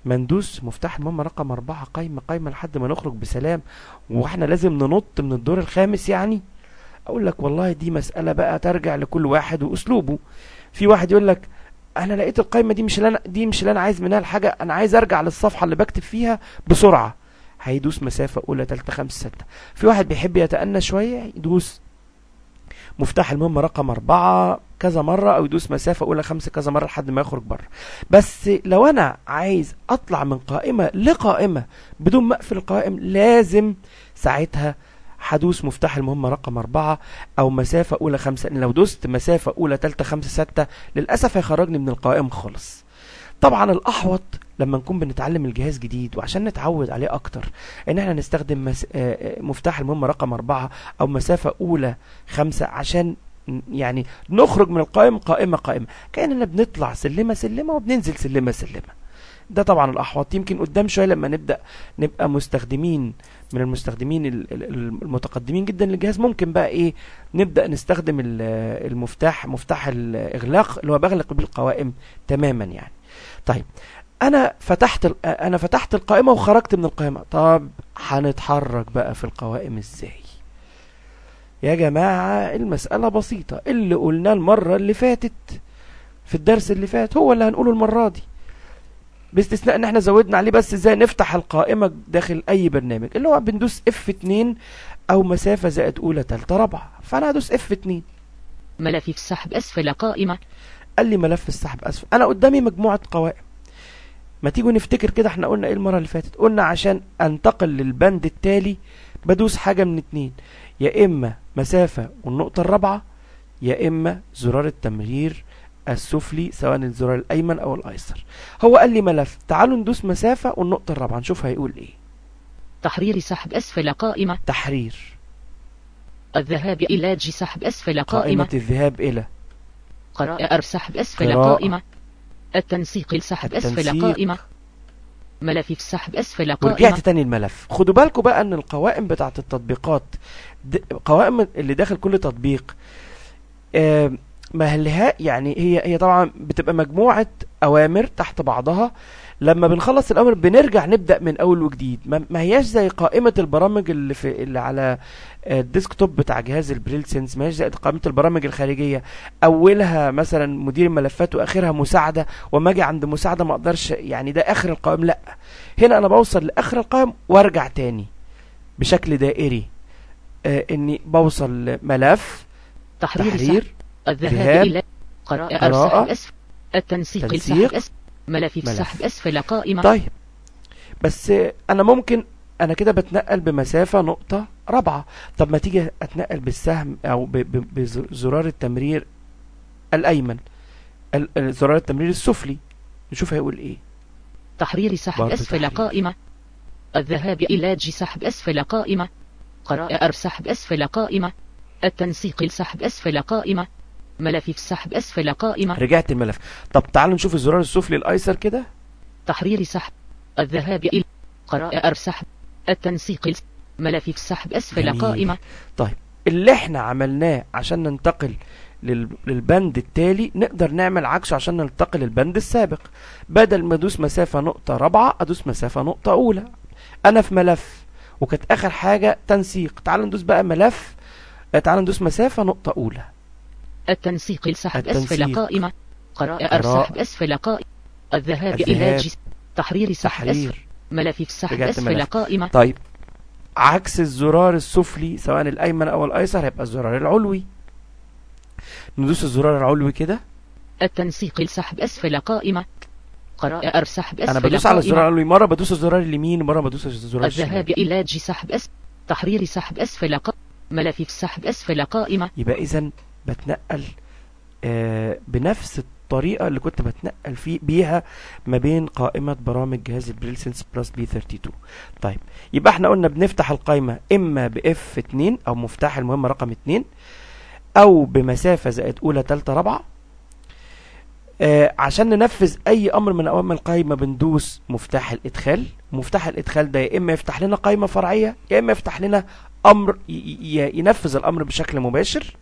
ما ندوس مفتاح المهمة رقم أربعة قايمة قايمة لحد ما نخرج بسلام واحنا لازم ننط من الدور الخامس يعني اقول لك والله دي مسألة بقى ترجع لكل واحد واسلوبه في واحد يقول لك انا لقيت القايمة دي مش اللي انا دي مش اللي انا عايز منها الحاجة انا عايز ارجع للصفحة اللي بكتب فيها بسرعة هيدوس مسافة اولى تالتة خمسة ستة في واحد بيحب يتأنى شوية يدوس مفتاح المهمة رقم أربعة كذا مرة أو يدوس مسافة أولى خمسة كذا مرة لحد ما يخرج بره بس لو أنا عايز أطلع من قائمة لقائمة بدون ما أقفل القوائم لازم ساعتها هدوس مفتاح المهمة رقم أربعة أو مسافة أولى خمسة لأن لو دوست مسافة أولى تالتة خمسة ستة للأسف هيخرجني من القائمة خالص طبعا الأحوط لما نكون بنتعلم الجهاز جديد وعشان نتعود عليه أكتر إن احنا نستخدم مس... آه، آه، مفتاح المهمة رقم أربعة أو مسافة أولى خمسة عشان ن- يعني نخرج من القائمة قائمة قائمة كأننا بنطلع سلمة سلمة وبننزل سلمة سلمة ده طبعا الأحوط يمكن قدام شوية لما نبدأ نبقى مستخدمين من المستخدمين ال- ال- المتقدمين جدا للجهاز ممكن بقى ايه نبدأ نستخدم ال- المفتاح مفتاح الإغلاق اللي هو بغلق بيه القوائم تماما يعني طيب انا فتحت ال- انا فتحت القائمة وخرجت من القائمة طب هنتحرك بقى في القوائم ازاي يا جماعة المسألة بسيطة اللي قلناه المرة اللي فاتت في الدرس اللي فات هو اللي هنقوله المرة دي باستثناء ان احنا زودنا عليه بس ازاي نفتح القائمة داخل اي برنامج اللي هو بندوس F2 او مسافة زائد اولى تالتة رابعة فانا هدوس F2 ملف السحب أسفل قائمة قال لي ملف السحب اسفل انا قدامي مجموعة قوائم ما تيجوا نفتكر كده احنا قلنا ايه المرة اللي فاتت قلنا عشان انتقل للبند التالي بدوس حاجة من اتنين يا اما مسافة والنقطة الرابعة يا اما زرار التمرير السفلي سواء الزرار الايمن او الايسر هو قال لي ملف تعالوا ندوس مسافة والنقطة الرابعة نشوف هيقول ايه تحرير سحب أسفل قائمة تحرير الذهاب إلى ج سحب أسفل قائمة قائمة الذهاب الى قراءة سحب أسفل قراءة. قائمة التنسيق السحب أسفل التنسيق. قائمة ملف السحب أسفل ورجعت قائمة تاني الملف خدوا بالكم بقى ان القوائم بتاعت التطبيقات د- قوائم اللي داخل كل تطبيق آه، مهلها يعني هي هي طبعا بتبقى مجموعة اوامر تحت بعضها لما بنخلص الامر بنرجع نبدا من اول وجديد ما ما هياش زي قائمه البرامج اللي في اللي على آه، الديسكتوب بتاع جهاز البريل سينس ما هياش زي قائمه البرامج الخارجيه اولها مثلا مدير الملفات واخرها مساعده وما اجي عند مساعده ما اقدرش يعني ده اخر القائم لا هنا انا بوصل لاخر القائم وارجع تاني بشكل دائري آه اني بوصل لملف تحرير سحب تحرير الذهاب ذهاب. إلى قراءة قراءة. سحب أسفل التنسيق تنسيق. السحب أسفل ملف ملف. السحب أسفل قائمة طيب بس آه، انا ممكن انا كده بتنقل بمسافة نقطة رابعة طب ما تيجي اتنقل بالسهم او ب- ب- بزرار التمرير الايمن ال- ال- زرار التمرير السفلي نشوف هيقول ايه تحرير سحب برضه أسفل تحرير. قائمة الذهاب إلى ج سحب أسفل قائمة قراءة سحب أسفل قائمة التنسيق السحب أسفل قائمة ملف السحب أسفل قائمة رجعت الملف طب تعالوا نشوف الزرار السفلي الايسر كده تحرير سحب الذهاب إلى قراءة سحب التنسيق الس- ملف السحب أسفل جميل. قائمة اللي احنا عملناه عشان ننتقل لل- للبند التالي نقدر نعمل عكسه عشان ننتقل للبند السابق بدل ما ادوس مسافة نقطة رابعة ادوس مسافة نقطة اولى انا في ملف وكانت اخر حاجة تنسيق تعال ندوس بقى ملف آه، تعال ندوس مسافة نقطة اولى التنسيق السحب أسفل التنسيق. قائمة قراءة قراءة. سحب أسفل قائمة الذهاب الذهاب. إلى ج تحرير سحب أسفل تحرير ملف السحب رجعت أسفل ملف. قائمة طيب عكس الزرار السفلي سواء الايمن او الايسر هيبقى الزرار العلوي ندوس الزرار العلوي كده التنسيق السحب أسفل قائمة قراءة سحب أسفل انا بدوس على الزرار قائمة العلوي مره بدوس الزرار اليمين ومره بدوس الزرار الشمال الذهاب إلى ج سحب أسفل تحرير سحب أسفل قائمة ملف السحب أسفل قائمة يبقى اذا بتنقل آه بنفس الطريقة اللي كنت بتنقل فيه بيها ما بين قائمة برامج جهاز البريل سينس بلس بي 32 طيب يبقى احنا قلنا بنفتح القائمة اما باف 2 او مفتاح المهمة رقم 2 او بمسافة زائد اولى تالتة رابعة آه عشان ننفذ اي امر من اوامر القائمة بندوس مفتاح الادخال مفتاح الادخال ده يا اما يفتح لنا قائمة فرعية يا اما يفتح لنا امر ي- ي- ينفذ الامر بشكل مباشر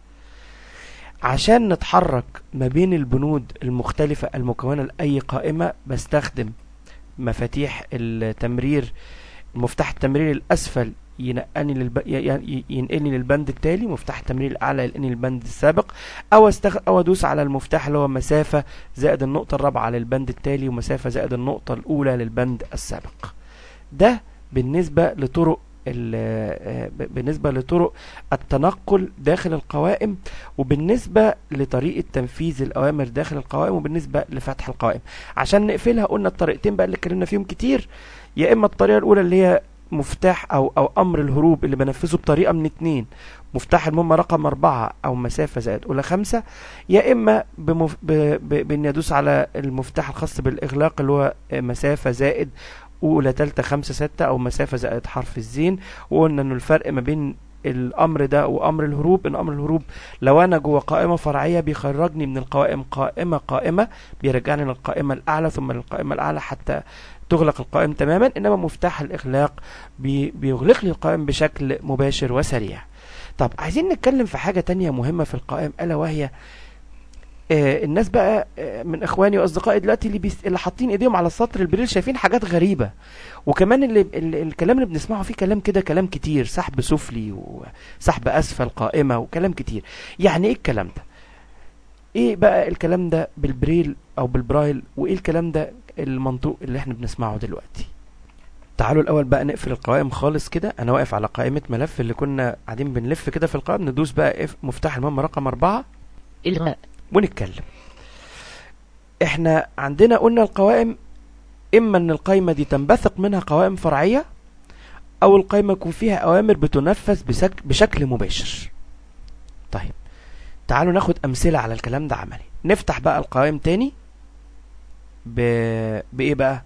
عشان نتحرك ما بين البنود المختلفة المكونة لأي قائمة بستخدم مفاتيح التمرير مفتاح التمرير الاسفل ينقلني للب... ي- ي- ينقلني للبند التالي مفتاح التمرير الاعلى ينقلني للبند السابق او استخ... او ادوس على المفتاح اللي هو مسافه زائد النقطه الرابعه للبند التالي ومسافه زائد النقطه الاولى للبند السابق ده بالنسبه لطرق ال- آه، ب- بالنسبه لطرق التنقل داخل القوائم وبالنسبه لطريقه تنفيذ الاوامر داخل القوائم وبالنسبه لفتح القوائم عشان نقفلها قلنا الطريقتين بقى اللي اتكلمنا فيهم كتير يا اما الطريقه الاولى اللي هي مفتاح او او امر الهروب اللي بنفذه بطريقه من اتنين مفتاح المهمة رقم أربعة أو مسافة زائد أولى خمسة يا إما بمف... ب... ب... بإني أدوس على المفتاح الخاص بالإغلاق اللي هو مسافة زائد أولى تالتة خمسة ستة أو مسافة زائد حرف الزين وقلنا إنه الفرق ما بين الأمر ده وأمر الهروب إن أمر الهروب لو أنا جوه قائمة فرعية بيخرجني من القوائم قائمة قائمة بيرجعني للقائمة الأعلى ثم للقائمة الأعلى حتى تغلق القائم تماما انما مفتاح الاغلاق بي بيغلق لي القائم بشكل مباشر وسريع طب عايزين نتكلم في حاجة تانية مهمة في القائم ألا وهي آه الناس بقى آه من اخواني واصدقائي دلوقتي اللي بيس... اللي حاطين ايديهم على السطر البريل شايفين حاجات غريبه وكمان اللي ال... الكلام اللي بنسمعه فيه كلام كده كلام كتير سحب سفلي وسحب اسفل قائمه وكلام كتير يعني ايه الكلام ده ايه بقى الكلام ده بالبريل او بالبرايل وايه الكلام ده المنطوق اللي احنا بنسمعه دلوقتي تعالوا الاول بقى نقفل القوائم خالص كده انا واقف على قائمه ملف اللي كنا قاعدين بنلف كده في القائم ندوس بقى اف مفتاح المهمه رقم أربعة إلغاء ونتكلم احنا عندنا قلنا القوائم اما ان القائمه دي تنبثق منها قوائم فرعيه او القائمه يكون فيها اوامر بتنفذ بسك بشكل مباشر طيب تعالوا ناخد امثله على الكلام ده عملي نفتح بقى القوائم تاني ب... بايه بقى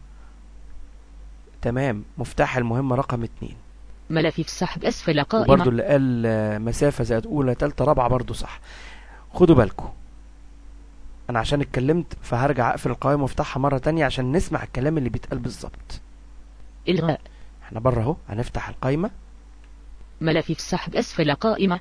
تمام مفتاح المهمه رقم اتنين ملف في السحب أسفل وبرضو قائمة اللي قال آه، مسافه زائد اولى تالتة رابعه برضو صح خدوا بالكم انا عشان اتكلمت فهرجع اقفل القوائم وافتحها مره تانية عشان نسمع الكلام اللي بيتقال بالظبط إلغاء احنا بره اهو هنفتح القايمه ملف في السحب أسفل قائمة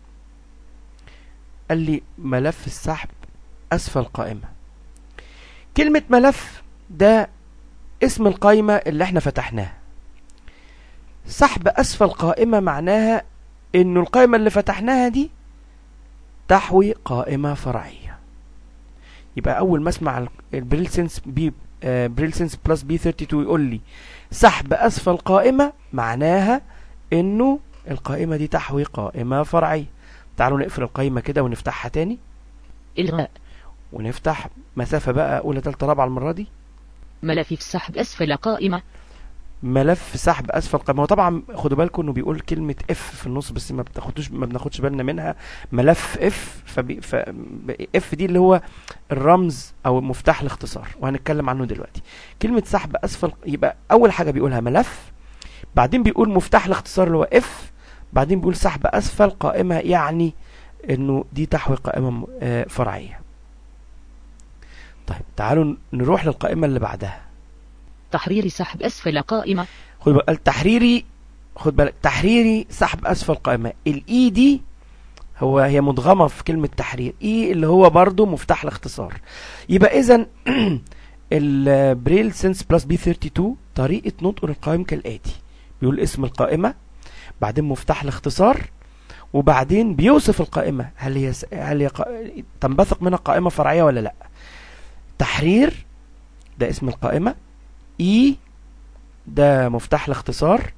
قال لي ملف السحب اسفل قائمه كلمه ملف ده اسم القايمه اللي احنا فتحناها سحب اسفل قائمه معناها انه القائمه اللي فتحناها دي تحوي قائمه فرعيه يبقى اول ما اسمع البريل سنس بي آه، بريل سنس بلس بي 32 يقول لي سحب اسفل قائمه معناها انه القائمه دي تحوي قائمه فرعيه تعالوا نقفل القائمه كده ونفتحها تاني إلغاء ونفتح مسافه بقى اولى تالتة رابعه المره دي ملف في السحب أسفل قائمة ملف سحب اسفل قائمه هو طبعا خدوا بالكم انه بيقول كلمه اف في النص بس ما بتاخدوش ما بناخدش بالنا منها ملف اف فبي ف اف دي اللي هو الرمز او مفتاح الاختصار وهنتكلم عنه دلوقتي كلمه سحب اسفل يبقى اول حاجه بيقولها ملف بعدين بيقول مفتاح الاختصار اللي هو اف بعدين بيقول سحب اسفل قائمه يعني انه دي تحوي قائمه م- آه، فرعيه طيب تعالوا نروح للقائمه اللي بعدها تحرير سحب أسفل قائمة خد بالك التحريري خد بالك تحريري سحب اسفل قائمه الاي دي هو هي مدغمه في كلمه تحرير اي اللي هو برضو مفتاح الاختصار يبقى اذا البريل سنس بلس بي 32 طريقه نطق القائم كالاتي بيقول اسم القائمه بعدين مفتاح الاختصار وبعدين بيوصف القائمه هل هي س- هل هي قا- تنبثق منها قائمه فرعيه ولا لا تحرير ده اسم القائمه اي ده مفتاح الاختصار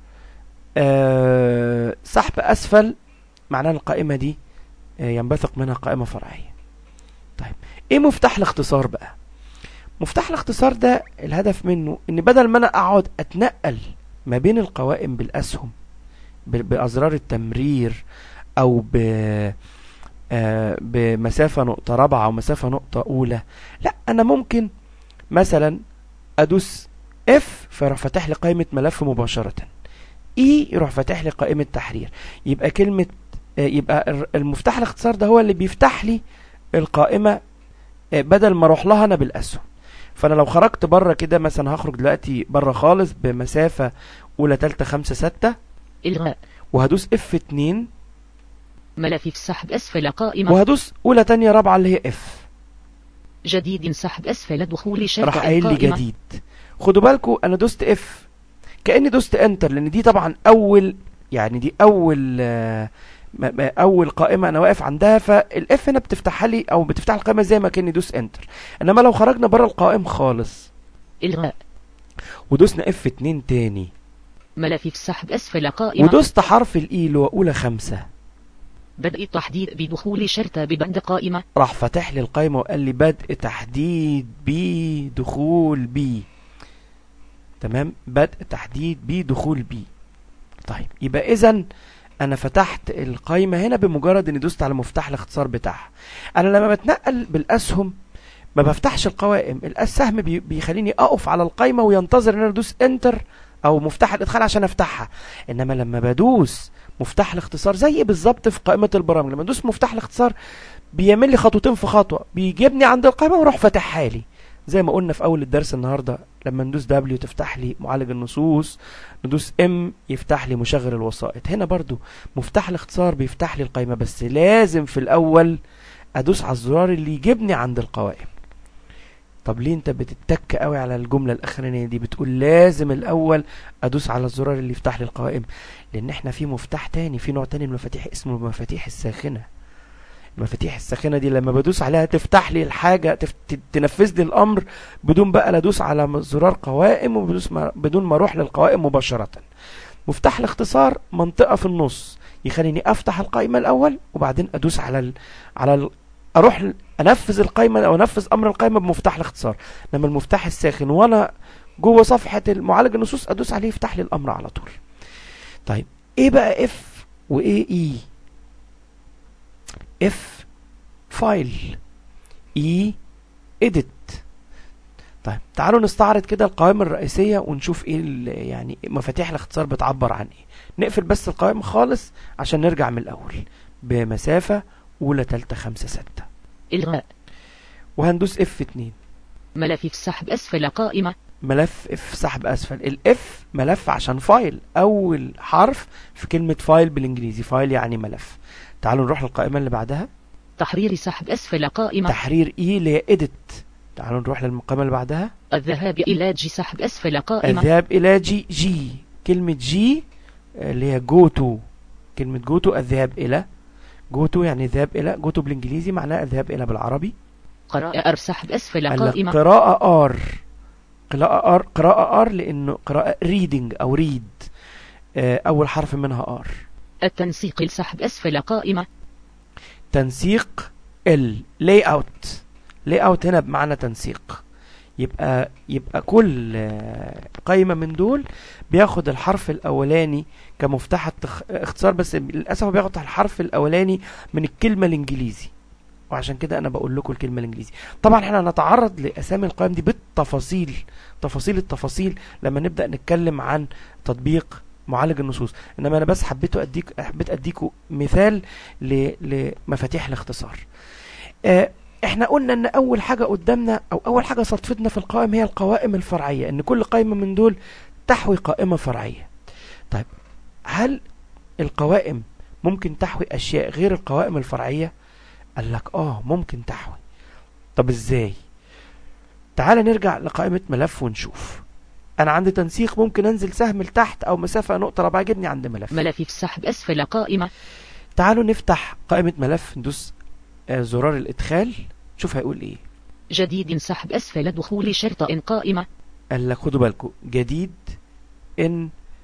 أه سحب اسفل معناه القائمه دي آه، ينبثق منها قائمه فرعيه طيب ايه مفتاح الاختصار بقى مفتاح الاختصار ده الهدف منه ان بدل ما انا اقعد اتنقل ما بين القوائم بالاسهم ب- بازرار التمرير او ب آه، بمسافه نقطه رابعه او مسافه نقطه اولى لا انا ممكن مثلا ادوس اف فيروح فاتح لي قائمه ملف مباشره اي يروح فاتح لي قائمه تحرير يبقى كلمه آه، يبقى الر- المفتاح الاختصار ده هو اللي بيفتح لي القائمه آه، بدل ما اروح لها انا بالاسهم فانا لو خرجت بره كده مثلا هخرج دلوقتي بره خالص بمسافه اولى تالتة خمسة ستة إلغاء وهدوس اف 2 ملف في السحب أسفل قائمة وهدوس اولى تانية رابعه اللي هي اف جديد سحب أسفل دخول راح شركة قايل لي القائمة جديد خدوا بالكم انا دوست اف كاني دوست انتر لان دي طبعا اول يعني دي اول آه، م- م- اول قائمه انا واقف عندها فالاف هنا بتفتحها لي او بتفتح القائمه زي ما كاني دوس انتر انما لو خرجنا بره القائم خالص إلغاء ودوسنا اف 2 تاني ملف السحب أسفل قائمة ودوست حرف الاي اللي هو اولى خمسة بدء التحديد بدخول شرطة ببند قائمة راح فاتح لي القائمة وقال لي بدء تحديد بي دخول بي تمام بدء تحديد بي دخول بي طيب يبقى اذا انا فتحت القائمة هنا بمجرد اني دوست على مفتاح الاختصار بتاعها انا لما بتنقل بالاسهم ما بفتحش القوائم السهم بي- بيخليني اقف على القائمة وينتظر ان انا ادوس انتر او مفتاح الادخال عشان افتحها انما لما بدوس مفتاح الاختصار زي بالظبط في قائمة البرامج لما ادوس مفتاح الاختصار بيعمل لي خطوتين في خطوة بيجيبني عند القائمة ويروح فاتحها لي زي ما قلنا في اول الدرس النهاردة لما ندوس دبليو تفتح لي معالج النصوص ندوس ام يفتح لي مشغل الوسائط هنا برضو مفتاح الاختصار بيفتح لي القائمة بس لازم في الاول ادوس على الزرار اللي يجيبني عند القوائم طب ليه انت بتتك قوي على الجملة الاخرانية دي بتقول لازم الاول ادوس على الزرار اللي يفتح لي القوائم لان احنا في مفتاح تاني في نوع تاني من المفاتيح اسمه المفاتيح الساخنة المفاتيح الساخنة دي لما بدوس عليها تفتح لي الحاجة تف... ت- تنفذ لي الامر بدون بقى لا ادوس على م- زرار قوائم وبدوس ما... بدون ما اروح للقوائم مباشرة مفتاح الاختصار منطقة في النص يخليني افتح القائمة الاول وبعدين ادوس على ال... على ال... اروح ل- انفذ القائمة او انفذ امر القائمة بمفتاح الاختصار لما المفتاح الساخن وانا جوه صفحة المعالج النصوص ادوس عليه يفتح لي الامر على طول طيب ايه بقى اف وايه اي اف فايل اي اديت طيب تعالوا نستعرض كده القوائم الرئيسية ونشوف ايه ال- يعني مفاتيح الاختصار بتعبر عن ايه نقفل بس القوائم خالص عشان نرجع من الاول بمسافة اولى تالتة خمسة ستة إلغاء وهندوس اف اتنين ملف السحب أسفل قائمة ملف اف سحب اسفل الاف ملف عشان فايل اول حرف في كلمة فايل بالانجليزي فايل يعني ملف تعالوا نروح للقائمة اللي بعدها تحرير سحب أسفل قائمة تحرير اي اللي هي اديت تعالوا نروح للقائمة اللي بعدها الذهاب إلى جي سحب أسفل قائمة الذهاب الى جي جي كلمة جي اللي هي جو تو كلمة جو تو الذهاب الى جو تو يعني الذهاب الى جو تو بالانجليزي معناها الذهاب الى بالعربي قراءة أر سحب أسفل قائمة القراءة ار قراءة ار قراءة ار لانه قراءة ريدنج او ريد اول حرف منها ار التنسيق لسحب أسفل قائمة تنسيق ال لاي اوت لاي اوت هنا بمعنى تنسيق يبقى يبقى كل آه، قايمه من دول بياخد الحرف الاولاني كمفتاح التخ- اختصار بس للاسف هو بياخد الحرف الاولاني من الكلمه الانجليزي وعشان كده انا بقول لكم الكلمه الانجليزي طبعا احنا هنتعرض لاسامي القائم دي بالتفاصيل تفاصيل التفاصيل لما نبدا نتكلم عن تطبيق معالج النصوص انما انا بس حبيت اديك حبيت اديكم مثال ل- لمفاتيح الاختصار آه، احنا قلنا ان اول حاجة قدامنا او اول حاجة صدفتنا في القوائم هي القوائم الفرعية ان كل قائمة من دول تحوي قائمة فرعية طيب هل القوائم ممكن تحوي اشياء غير القوائم الفرعية قال لك اه ممكن تحوي طب ازاي تعال نرجع لقائمة ملف ونشوف انا عندي تنسيق ممكن انزل سهم لتحت او مسافة نقطة ربع جبني عند ملف ملف السحب أسفل قائمة تعالوا نفتح قائمة ملف ندوس آه، زرار الادخال شوف هيقول ايه جديد سحب أسفل دخول شرطة إن قائمة قال لك خدوا بالكم جديد ان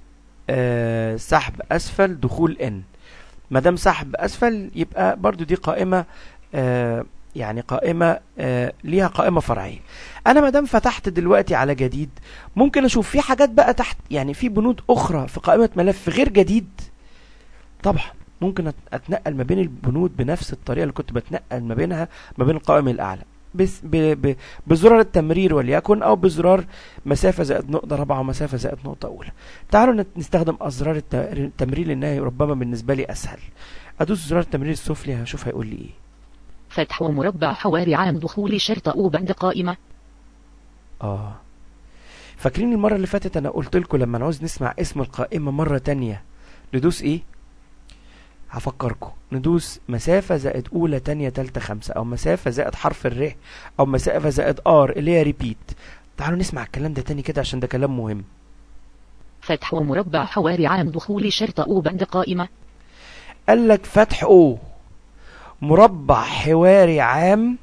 آه سحب اسفل دخول ان ما دام سحب اسفل يبقى برضو دي قائمه آه يعني قائمه آه ليها قائمه فرعيه انا ما دام فتحت دلوقتي على جديد ممكن اشوف في حاجات بقى تحت يعني في بنود اخرى في قائمه ملف غير جديد طبعا ممكن أت- اتنقل ما بين البنود بنفس الطريقه اللي كنت بتنقل ما بينها ما بين القائم الاعلى بس ب ب بزرار التمرير وليكن او بزرار مسافه زائد نقطه رابعه ومسافه زائد نقطه اولى تعالوا نت- نستخدم ازرار الت- التمرير لانها ربما بالنسبه لي اسهل ادوس زرار التمرير السفلي هشوف هيقول لي ايه فتح مربع حواري عن دخول شرطة أو بند قائمة اه فاكرين المره اللي فاتت انا قلت لكم لما نعوز نسمع اسم القائمه مره تانية ندوس ايه هفكركم ندوس مسافة زائد أولى تانية تالتة خمسة أو مسافة زائد حرف الر أو مسافة زائد ار اللي هي ريبيت تعالوا نسمع الكلام ده تاني كده عشان ده كلام مهم فتح ومربع حواري عام دخول شرط أو بند قائمة قال لك فتح او مربع حواري عام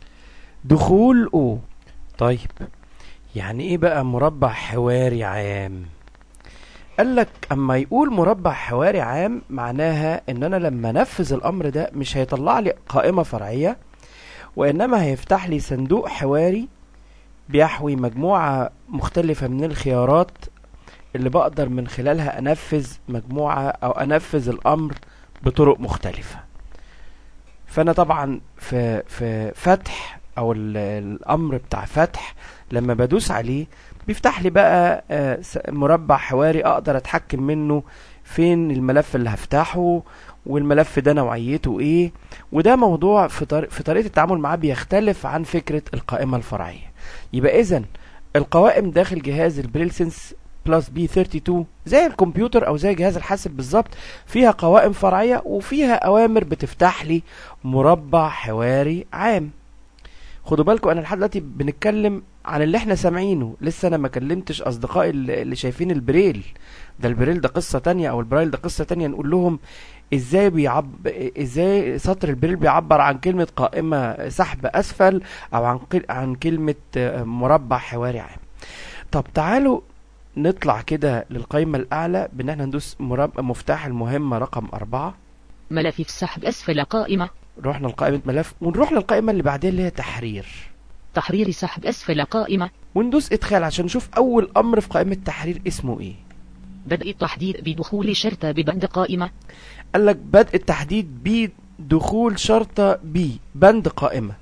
دخول او طيب يعني ايه بقى مربع حواري عام قال لك اما يقول مربع حواري عام معناها ان انا لما انفذ الامر ده مش هيطلع لي قائمة فرعية وانما هيفتح لي صندوق حواري بيحوي مجموعة مختلفة من الخيارات اللي بقدر من خلالها انفذ مجموعة او انفذ الامر بطرق مختلفة فانا طبعا في في فتح او ال- الامر بتاع فتح لما بدوس عليه بيفتح لي بقى آه، س- مربع حواري اقدر اتحكم منه فين الملف اللي هفتحه والملف ده نوعيته ايه وده موضوع في, طر... في طريقة التعامل معاه بيختلف عن فكرة القائمة الفرعية يبقى اذا القوائم داخل جهاز البريلسنس بلس بي 32 زي الكمبيوتر او زي جهاز الحاسب بالظبط فيها قوائم فرعية وفيها اوامر بتفتح لي مربع حواري عام خدوا بالكم انا لحد دلوقتي بنتكلم عن اللي احنا سامعينه لسه انا ما كلمتش اصدقائي اللي اللي شايفين البريل ده البريل ده قصة تانية او البرايل ده قصة تانية نقول لهم ازاي بيعب ازاي سطر البريل بيعبر عن كلمة قائمة سحب اسفل او عن قل... عن كلمة آه، مربع حواري عام طب تعالوا نطلع كده للقائمة الأعلى بإن احنا ندوس مرب... مفتاح المهمة رقم أربعة ملف في السحب أسفل قائمة رحنا لقائمة ملف ونروح للقائمة اللي بعدين اللي هي تحرير تحرير سحب أسفل قائمة وندوس إدخال عشان نشوف أول أمر في قائمة تحرير اسمه إيه بدء التحديد بدخول شرطة ببند قائمة قال لك بدء التحديد بدخول شرطة بي بند قائمة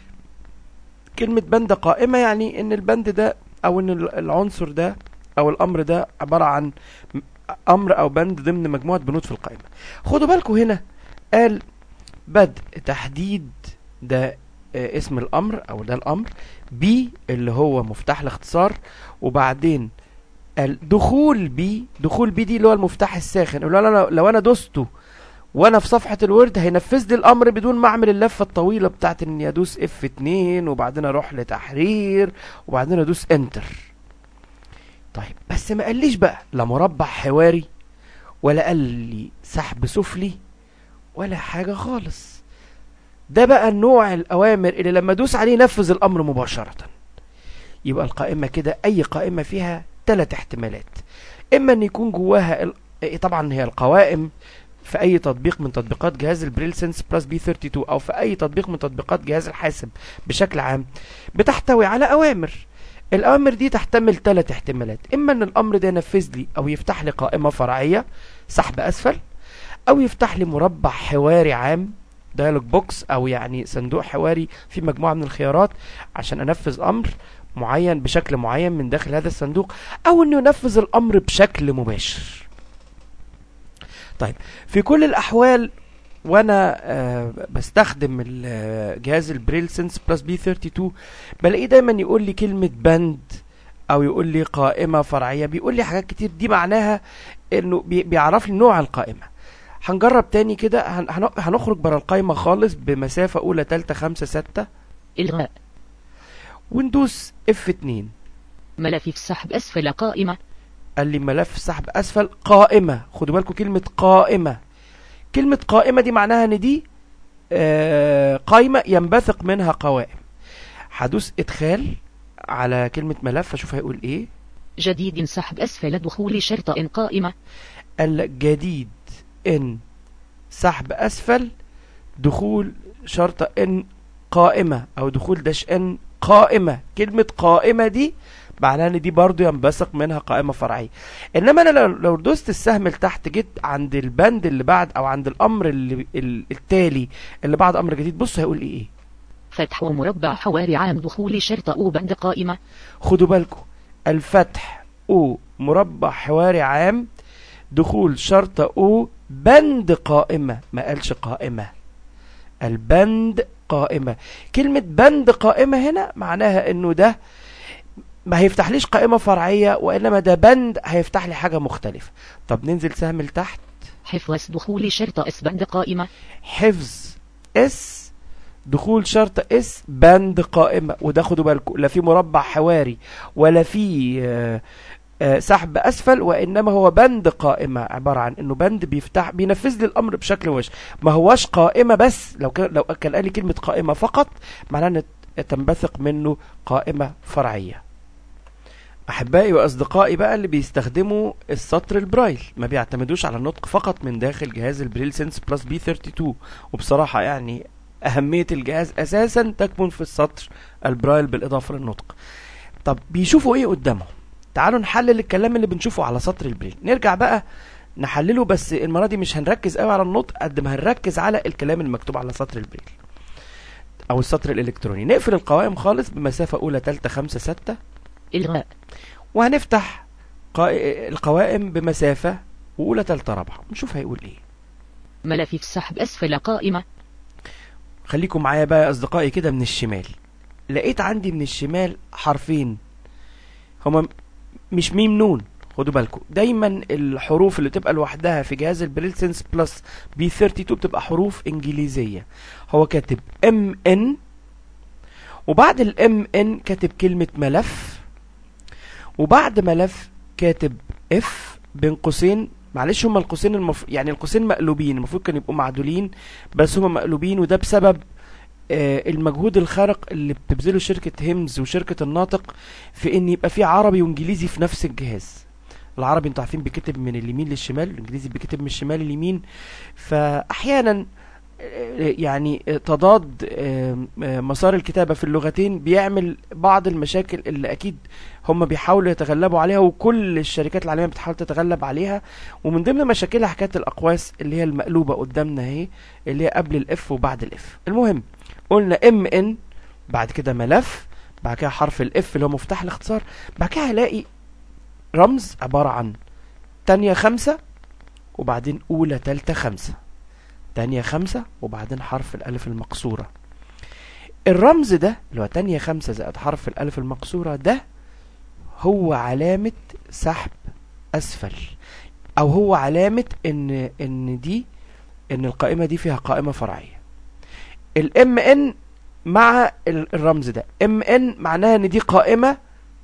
كلمة بند قائمة يعني ان البند ده او ان ال- العنصر ده او الامر ده عبارة عن م- امر او بند ضمن مجموعة بنود في القائمة خدوا بالكم هنا قال بدء تحديد ده آه، اسم الامر او ده الامر بي اللي هو مفتاح الاختصار وبعدين قال دخول بي دخول بي دي اللي هو المفتاح الساخن لو انا لو انا دوسته وانا في صفحه الوورد هينفذ لي الامر بدون ما اعمل اللفه الطويله بتاعت اني ادوس اف 2 وبعدين اروح لتحرير وبعدين ادوس انتر طيب بس ما قاليش بقى لا مربع حواري ولا قال لي سحب سفلي ولا حاجه خالص ده بقى النوع الاوامر اللي لما ادوس عليه ينفذ الامر مباشره يبقى القائمه كده اي قائمه فيها ثلاث احتمالات اما ان يكون جواها ال... إيه طبعا هي القوائم في اي تطبيق من تطبيقات جهاز البريل سنس بلس بي 32 او في اي تطبيق من تطبيقات جهاز الحاسب بشكل عام بتحتوي على اوامر الاوامر دي تحتمل ثلاث احتمالات اما ان الامر ده ينفذ لي او يفتح لي قائمه فرعيه سحب اسفل او يفتح لي مربع حواري عام دايلوج بوكس او يعني صندوق حواري في مجموعه من الخيارات عشان انفذ امر معين بشكل معين من داخل هذا الصندوق او انه ينفذ الامر بشكل مباشر طيب في كل الاحوال وانا آه بستخدم ال- آه، جهاز البريل سنس بلس بي 32 بلاقيه دايما يقول لي كلمة بند او يقول لي قائمة فرعية بيقول لي حاجات كتير دي معناها انه بي- بيعرف لي نوع القائمة هنجرب تاني كده هن- هن- هنخرج بره القائمة خالص بمسافة اولى تالتة خمسة ستة إلغاء وندوس اف 2 ملف في السحب أسفل قائمة قال لي ملف سحب اسفل قائمة خدوا بالكم كلمة قائمة كلمة قائمة دي معناها ان دي آه قائمة ينبثق منها قوائم هدوس ادخال على كلمة ملف اشوف هيقول ايه جديد سحب أسفل دخول شرطة قائمة قال لك جديد ان سحب اسفل دخول شرطة ان قائمة او دخول داش ان قائمة كلمة قائمة دي معناها ان دي برضو ينبثق منها قائمة فرعية انما انا لو, لو دوست السهم لتحت جيت عند البند اللي بعد او عند الامر اللي ال- التالي اللي بعد امر جديد بص هيقول لي ايه فتح ومربع حواري عام دخول شرطة أو بند قائمة خدوا بالكم الفتح او مربع حواري عام دخول شرطة او بند قائمة ما قالش قائمة البند قائمة كلمة بند قائمة هنا معناها انه ده ما هيفتحليش قائمة فرعية وانما ده بند هيفتح لي حاجة مختلفة طب ننزل سهم لتحت حفظ دخول شرطة أس بند قائمة حفظ اس دخول شرط اس بند قائمة وده خدوا بالكم لا في مربع حواري ولا في آه، آه، سحب اسفل وانما هو بند قائمة عبارة عن انه بند بيفتح بينفذ لي الامر بشكل وش ما هوش قائمة بس لو كان لو كان قال لي كلمة قائمة فقط معناه ان تنبثق منه قائمة فرعية احبائي واصدقائي بقى اللي بيستخدموا السطر البرايل ما بيعتمدوش على النطق فقط من داخل جهاز البريل سنس بلس بي 32 وبصراحة يعني اهمية الجهاز اساسا تكمن في السطر البرايل بالاضافة للنطق طب بيشوفوا ايه قدامهم تعالوا نحلل الكلام اللي بنشوفه على سطر البريل نرجع بقى نحلله بس المرة دي مش هنركز قوي على النطق قد ما هنركز على الكلام المكتوب على سطر البريل او السطر الالكتروني نقفل القوائم خالص بمسافة اولى تالتة خمسة ستة إلغاء وهنفتح قا- القوائم بمسافة وأولى تالتة رابعة نشوف هيقول ايه ملف في السحب أسفل قائمة خليكم معايا بقى يا أصدقائي كده من الشمال لقيت عندي من الشمال حرفين هما م- مش ميم نون خدوا بالكم دايما الحروف اللي تبقى لوحدها في جهاز البريل سنس بلس بي 32 بتبقى حروف انجليزيه هو كاتب ام ان وبعد الام ان كاتب كلمه ملف وبعد ملف كاتب اف بين قوسين معلش هما القوسين المف... يعني القوسين مقلوبين المفروض كانوا يبقوا معدولين بس هما مقلوبين وده بسبب آه، المجهود الخارق اللي بتبذله شركة هيمز وشركة الناطق في ان يبقى في عربي وانجليزي في نفس الجهاز العربي انتوا عارفين بيكتب من اليمين للشمال الانجليزي بيكتب من الشمال لليمين فاحيانا آه، يعني آه، تضاد آه، آه، مسار الكتابة في اللغتين بيعمل بعض المشاكل اللي اكيد هم بيحاولوا يتغلبوا عليها وكل الشركات العالمية بتحاول تتغلب عليها ومن ضمن مشاكلها حكاية الاقواس اللي هي المقلوبة قدامنا اهي اللي هي قبل الاف وبعد الاف المهم قلنا ام ان بعد كده ملف بعد كده حرف الاف اللي هو مفتاح الاختصار بعد كده هلاقي رمز عبارة عن تانية خمسة وبعدين أولى تالتة خمسة تانية خمسة وبعدين حرف الألف المقصورة الرمز ده اللي هو تانية خمسة زائد حرف الألف المقصورة ده هو علامة سحب أسفل أو هو علامة إن إن دي إن القائمة دي فيها قائمة فرعية الام ان مع ال- الرمز ده ام ان معناها ان دي قائمه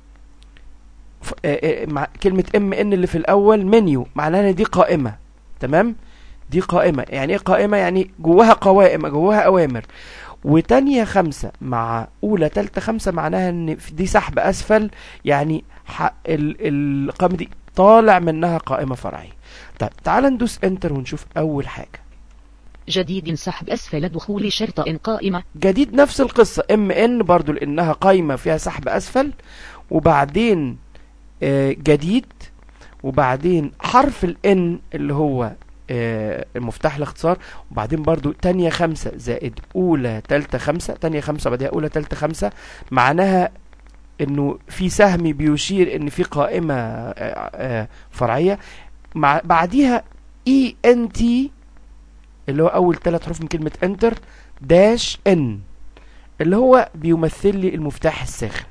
ف- آه، آه، مع كلمه ام ان اللي في الاول منيو معناها ان دي قائمه تمام دي قائمه يعني ايه قائمه يعني جواها قوائم جواها اوامر وتانية خمسة مع أولى تالتة خمسة معناها إن في- دي سحب أسفل يعني ح- ال- القائمة دي طالع منها قائمة فرعية طيب تعال ندوس انتر ونشوف أول حاجة جديد سحب أسفل دخول شرط إن قائمة جديد نفس القصة ام ان برضو لانها قايمة فيها سحب اسفل وبعدين آه، جديد وبعدين حرف الان اللي هو آه، المفتاح الاختصار وبعدين برضو تانية خمسة زائد اولى تالتة خمسة تانية خمسة بعدها اولى تالتة خمسة معناها انه في سهم بيشير ان في قائمة آه، آه، فرعية مع بعديها اي ان تي اللي هو اول ثلاث حروف من كلمة انتر داش ان اللي هو بيمثل لي المفتاح الساخن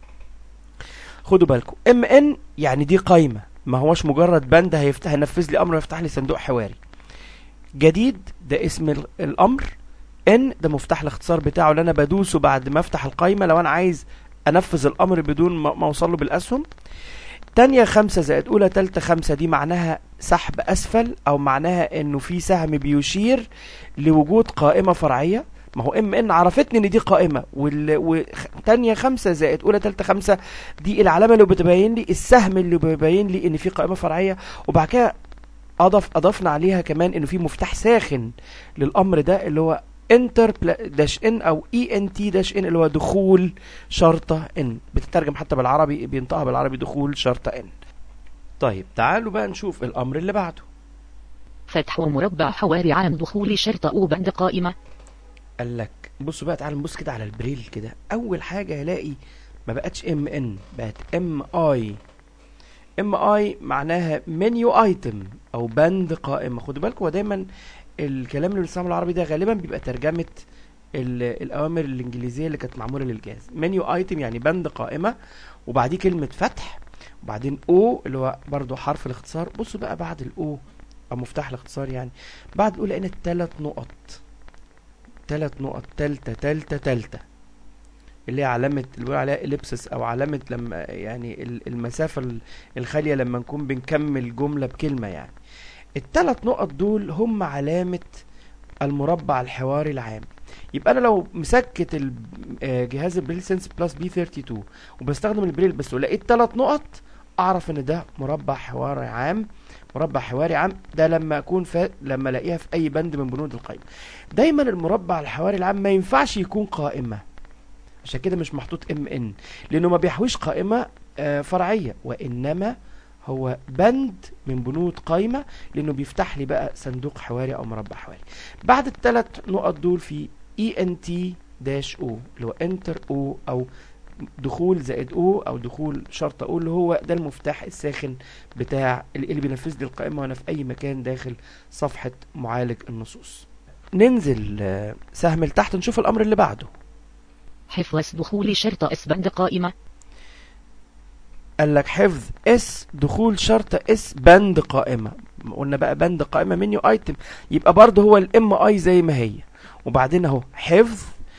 خدوا بالكم ام ان يعني دي قايمة ما هوش مجرد بند هيفتح هينفذ لي امر ويفتح لي صندوق حواري جديد ده اسم ال- الامر ان ده مفتاح الاختصار بتاعه اللي انا بدوسه بعد ما افتح القايمة لو انا عايز انفذ الامر بدون ما ما اوصل له بالاسهم تانية خمسة زائد أولى تالتة خمسة دي معناها سحب أسفل أو معناها إنه في سهم بيشير لوجود قائمة فرعية ما هو ام ان عرفتني ان دي قائمه وال... وتانية خمسة زائد اولى تالتة خمسة دي العلامه اللي بتبين لي السهم اللي بيبين لي ان في قائمه فرعيه وبعد كده اضف اضفنا عليها كمان انه في مفتاح ساخن للامر ده اللي هو انتر داش ان او اي ان تي داش ان اللي هو دخول شرطه ان بتترجم حتى بالعربي بينطقها بالعربي دخول شرطه ان طيب تعالوا بقى نشوف الامر اللي بعده فتح مربع حواري عام دخول شرط أو بند قائمة قال لك بصوا بقى تعالوا نبص كده على البريل كده اول حاجه هلاقي ما بقتش ام ان بقت ام اي ام اي معناها منيو ايتم او بند قائمه خدوا بالكم هو دايما الكلام اللي بنسمعه العربي ده غالبا بيبقى ترجمه ال- الاوامر الانجليزيه اللي كانت معموله للجهاز منيو ايتم يعني بند قائمه وبعديه كلمه فتح وبعدين او اللي هو برضو حرف الاختصار بصوا بقى بعد الاو او مفتاح الاختصار يعني بعد الاو لقينا ثلاث نقط تلات نقط تالتة تالتة تالتة اللي هي علامة اللي بيقول عليها اليبسس او علامة لما يعني ال- المسافة ال- الخالية لما نكون بنكمل جملة بكلمة يعني التلات نقط دول هم علامة المربع الحواري العام يبقى انا لو مسكت ال- آه، جهاز البريل سنس بلس بي 32 وبستخدم البريل بس ولقيت تلات نقط اعرف ان ده مربع حواري عام مربع حواري عام ده لما اكون ف... لما الاقيها في اي بند من بنود القائمه دايما المربع الحواري العام ما ينفعش يكون قائمه عشان كده مش محطوط ام ان لانه ما بيحويش قائمه آه، فرعيه وانما هو بند من بنود قائمه لانه بيفتح لي بقى صندوق حواري او مربع حواري بعد الثلاث نقط دول في اي ان تي داش او اللي هو انتر او او دخول زائد او او دخول شرطه او اللي هو ده المفتاح الساخن بتاع اللي اللي بينفذ لي القائمه وانا في اي مكان داخل صفحه معالج النصوص ننزل آه، سهم لتحت نشوف الامر اللي بعده حفظ دخول شرط اس بند قائمة قال لك حفظ اس دخول شرطة اس بند قائمة قلنا بقى بند قائمة منيو ايتم يبقى برضه هو الام اي زي ما هي وبعدين اهو حفظ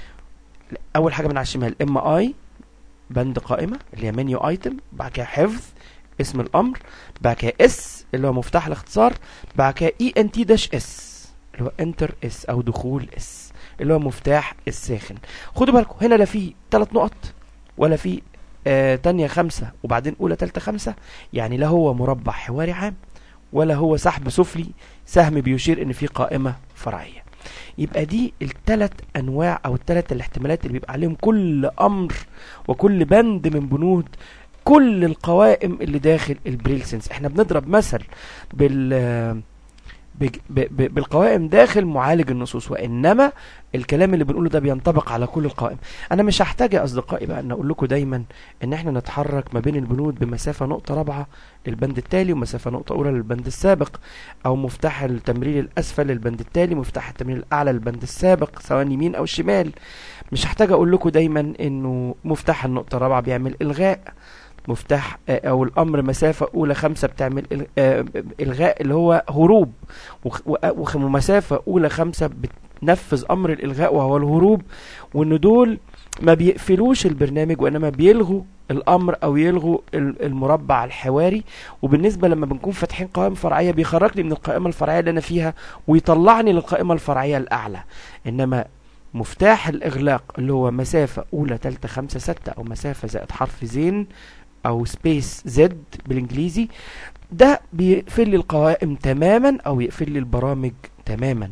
اول حاجة من على الشمال ام اي بند قائمة اللي هي منيو ايتم بعد كده حفظ اسم الامر بعد كده اس اللي هو مفتاح الاختصار بعد كده اي ان تي داش اس اللي هو انتر اس او دخول اس اللي هو مفتاح الساخن خدوا بالكم هنا لا في ثلاث نقط ولا في آه تانية خمسة وبعدين أولى تالتة خمسة يعني لا هو مربع حواري عام ولا هو سحب سفلي سهم بيشير إن في قائمة فرعية يبقى دي التلات أنواع أو التلات الاحتمالات اللي بيبقى عليهم كل أمر وكل بند من بنود كل القوائم اللي داخل البريل سنس احنا بنضرب مثل بال بج- ب- ب- بالقوائم داخل معالج النصوص وانما الكلام اللي بنقوله ده بينطبق على كل القوائم انا مش هحتاج يا اصدقائي بقى ان اقول لكم دايما ان احنا نتحرك ما بين البنود بمسافه نقطه رابعه للبند التالي ومسافه نقطه اولى للبند السابق او مفتاح التمرير الاسفل للبند التالي مفتاح التمرير الاعلى للبند السابق سواء يمين او شمال مش هحتاج اقول لكم دايما انه مفتاح النقطه الرابعه بيعمل الغاء مفتاح آه، او الامر مسافه اولى خمسة بتعمل إل- آه، الغاء اللي هو هروب وخ- وأ- وخ- ومسافه اولى خمسة بتنفذ امر الالغاء وهو الهروب وان دول ما بيقفلوش البرنامج وانما بيلغوا الامر او يلغوا ال- المربع الحواري وبالنسبه لما بنكون فاتحين قوائم فرعيه بيخرجني من القائمه الفرعيه اللي انا فيها ويطلعني للقائمه الفرعيه الاعلى انما مفتاح الاغلاق اللي هو مسافه اولى تالتة خمسة ستة او مسافه زائد حرف زين او سبيس زد بالانجليزي ده بيقفل لي القوائم تماما او يقفل لي البرامج تماما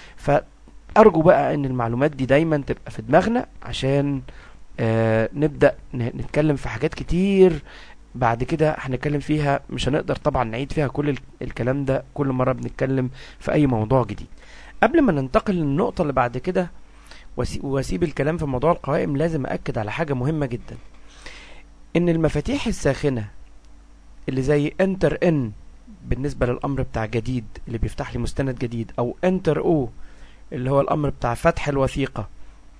فارجو بقى ان المعلومات دي دايما تبقى في دماغنا عشان آه نبدا ن- نتكلم في حاجات كتير بعد كده هنتكلم فيها مش هنقدر طبعا نعيد فيها كل ال- الكلام ده كل مره بنتكلم في اي موضوع جديد قبل ما ننتقل للنقطه اللي بعد كده واسي- واسيب الكلام في موضوع القوائم لازم اكد على حاجه مهمه جدا ان المفاتيح الساخنه اللي زي انتر ان بالنسبه للامر بتاع جديد اللي بيفتح لي مستند جديد او انتر او اللي هو الامر بتاع فتح الوثيقه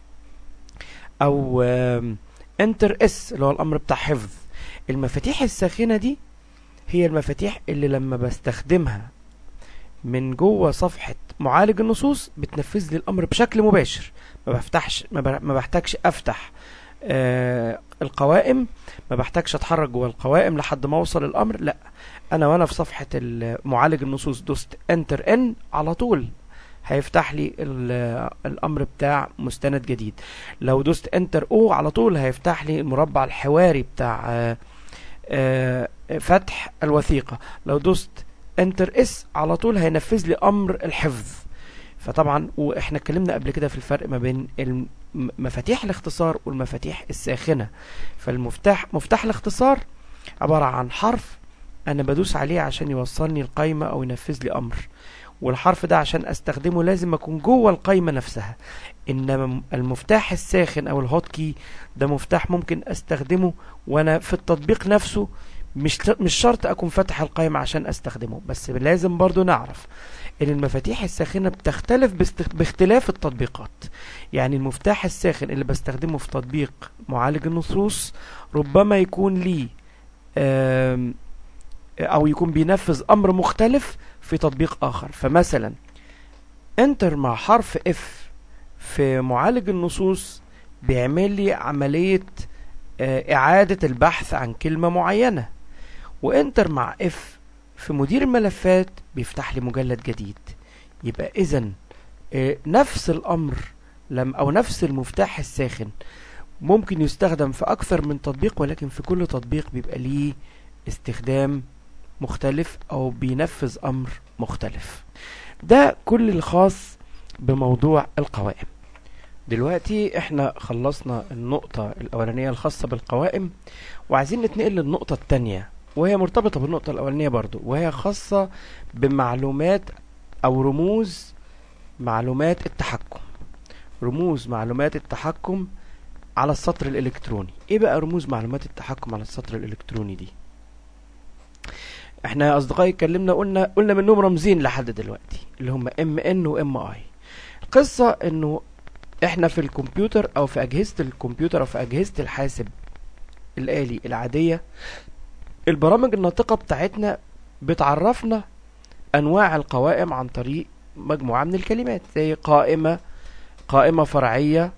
او انتر اس اللي هو الامر بتاع حفظ المفاتيح الساخنه دي هي المفاتيح اللي لما بستخدمها من جوه صفحه معالج النصوص بتنفذ لي الامر بشكل مباشر ما بفتحش ما ب- ما بحتاجش افتح آه القوائم ما بحتاجش اتحرك جوه القوائم لحد ما اوصل الامر لا انا وانا في صفحه ال- معالج النصوص دوست انتر ان على طول هيفتح لي ال- الامر بتاع مستند جديد لو دوست انتر او على طول هيفتح لي المربع الحواري بتاع آه، آه، فتح الوثيقه لو دوست انتر اس على طول هينفذ لي امر الحفظ فطبعا واحنا اتكلمنا قبل كده في الفرق ما بين الم- مفاتيح الاختصار والمفاتيح الساخنه فالمفتاح مفتاح الاختصار عباره عن حرف انا بدوس عليه عشان يوصلني القايمه او ينفذ لي امر والحرف ده عشان استخدمه لازم اكون جوه القايمه نفسها انما المفتاح الساخن او الهوت كي ده مفتاح ممكن استخدمه وانا في التطبيق نفسه مش مش شرط اكون فاتح القائمه عشان استخدمه بس لازم برضو نعرف ان المفاتيح الساخنه بتختلف باست- باختلاف التطبيقات يعني المفتاح الساخن اللي بستخدمه في تطبيق معالج النصوص ربما يكون ليه آم، او يكون بينفذ امر مختلف في تطبيق اخر فمثلا انتر مع حرف اف في معالج النصوص بيعمل لي عملية آه، إعادة البحث عن كلمة معينة وانتر مع اف في مدير الملفات بيفتح لي مجلد جديد يبقى اذا نفس الامر لم او نفس المفتاح الساخن ممكن يستخدم في اكثر من تطبيق ولكن في كل تطبيق بيبقى ليه استخدام مختلف او بينفذ امر مختلف ده كل الخاص بموضوع القوائم دلوقتي احنا خلصنا النقطة الاولانية الخاصة بالقوائم وعايزين نتنقل للنقطة التانية وهي مرتبطة بالنقطة الاولانية برضو وهي خاصة بمعلومات او رموز معلومات التحكم رموز معلومات التحكم على السطر الالكتروني ايه بقى رموز معلومات التحكم على السطر الالكتروني دي احنا يا اصدقائي اتكلمنا قلنا قلنا منهم رمزين لحد دلوقتي اللي هم ام ان وام اي القصه انه احنا في الكمبيوتر او في اجهزه الكمبيوتر او في اجهزه الحاسب الالي العاديه البرامج الناطقه بتاعتنا بتعرفنا انواع القوائم عن طريق مجموعه من الكلمات زي قائمه قائمه فرعيه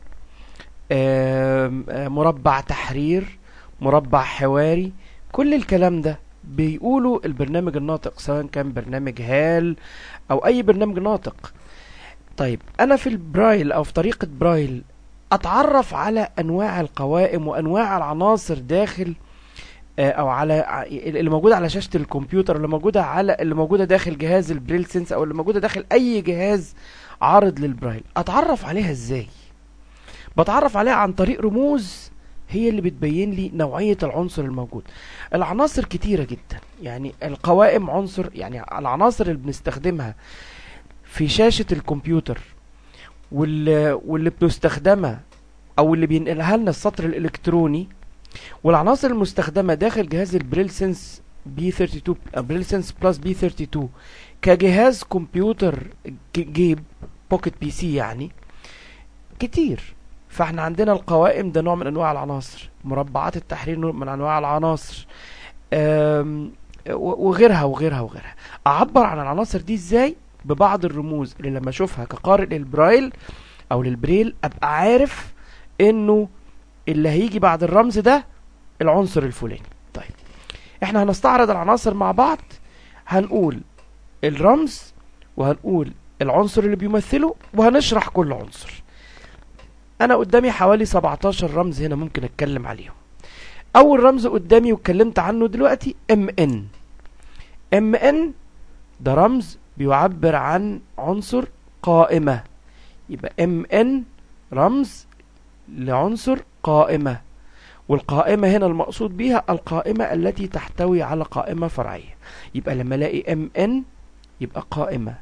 آم، آم، مربع تحرير مربع حواري كل الكلام ده بيقولوا البرنامج الناطق سواء كان برنامج هال او اي برنامج ناطق طيب انا في البرايل او في طريقة برايل اتعرف على انواع القوائم وانواع العناصر داخل آه، او على ع- اللي موجوده على شاشه الكمبيوتر اللي موجوده على اللي موجوده داخل جهاز البريل سنس او اللي موجوده داخل اي جهاز عارض للبرايل اتعرف عليها ازاي بتعرف عليها عن طريق رموز هي اللي بتبين لي نوعيه العنصر الموجود العناصر كتيره جدا يعني القوائم عنصر يعني العناصر اللي بنستخدمها في شاشه الكمبيوتر واللي, واللي بنستخدمها او اللي بينقلها لنا السطر الالكتروني والعناصر المستخدمه داخل جهاز البريل سنس بي 32 بريل سنس بلس بي 32 كجهاز كمبيوتر ج- جيب بوكيت بي سي يعني كتير فاحنا عندنا القوائم ده نوع من انواع العناصر مربعات التحرير نوع من انواع العناصر أم، و- وغيرها وغيرها وغيرها اعبر عن العناصر دي ازاي ببعض الرموز اللي لما اشوفها كقارئ للبرايل او للبريل ابقى عارف انه اللي هيجي بعد الرمز ده العنصر الفلاني طيب احنا هنستعرض العناصر مع بعض هنقول الرمز وهنقول العنصر اللي بيمثله وهنشرح كل عنصر انا قدامي حوالي 17 رمز هنا ممكن اتكلم عليهم اول رمز قدامي واتكلمت عنه دلوقتي ام ان ام ان ده رمز بيعبر عن عنصر قائمة يبقى ام ان رمز لعنصر قائمة والقائمة هنا المقصود بيها القائمة التي تحتوي على قائمة فرعية يبقى لما الاقي ام ان يبقى قائمة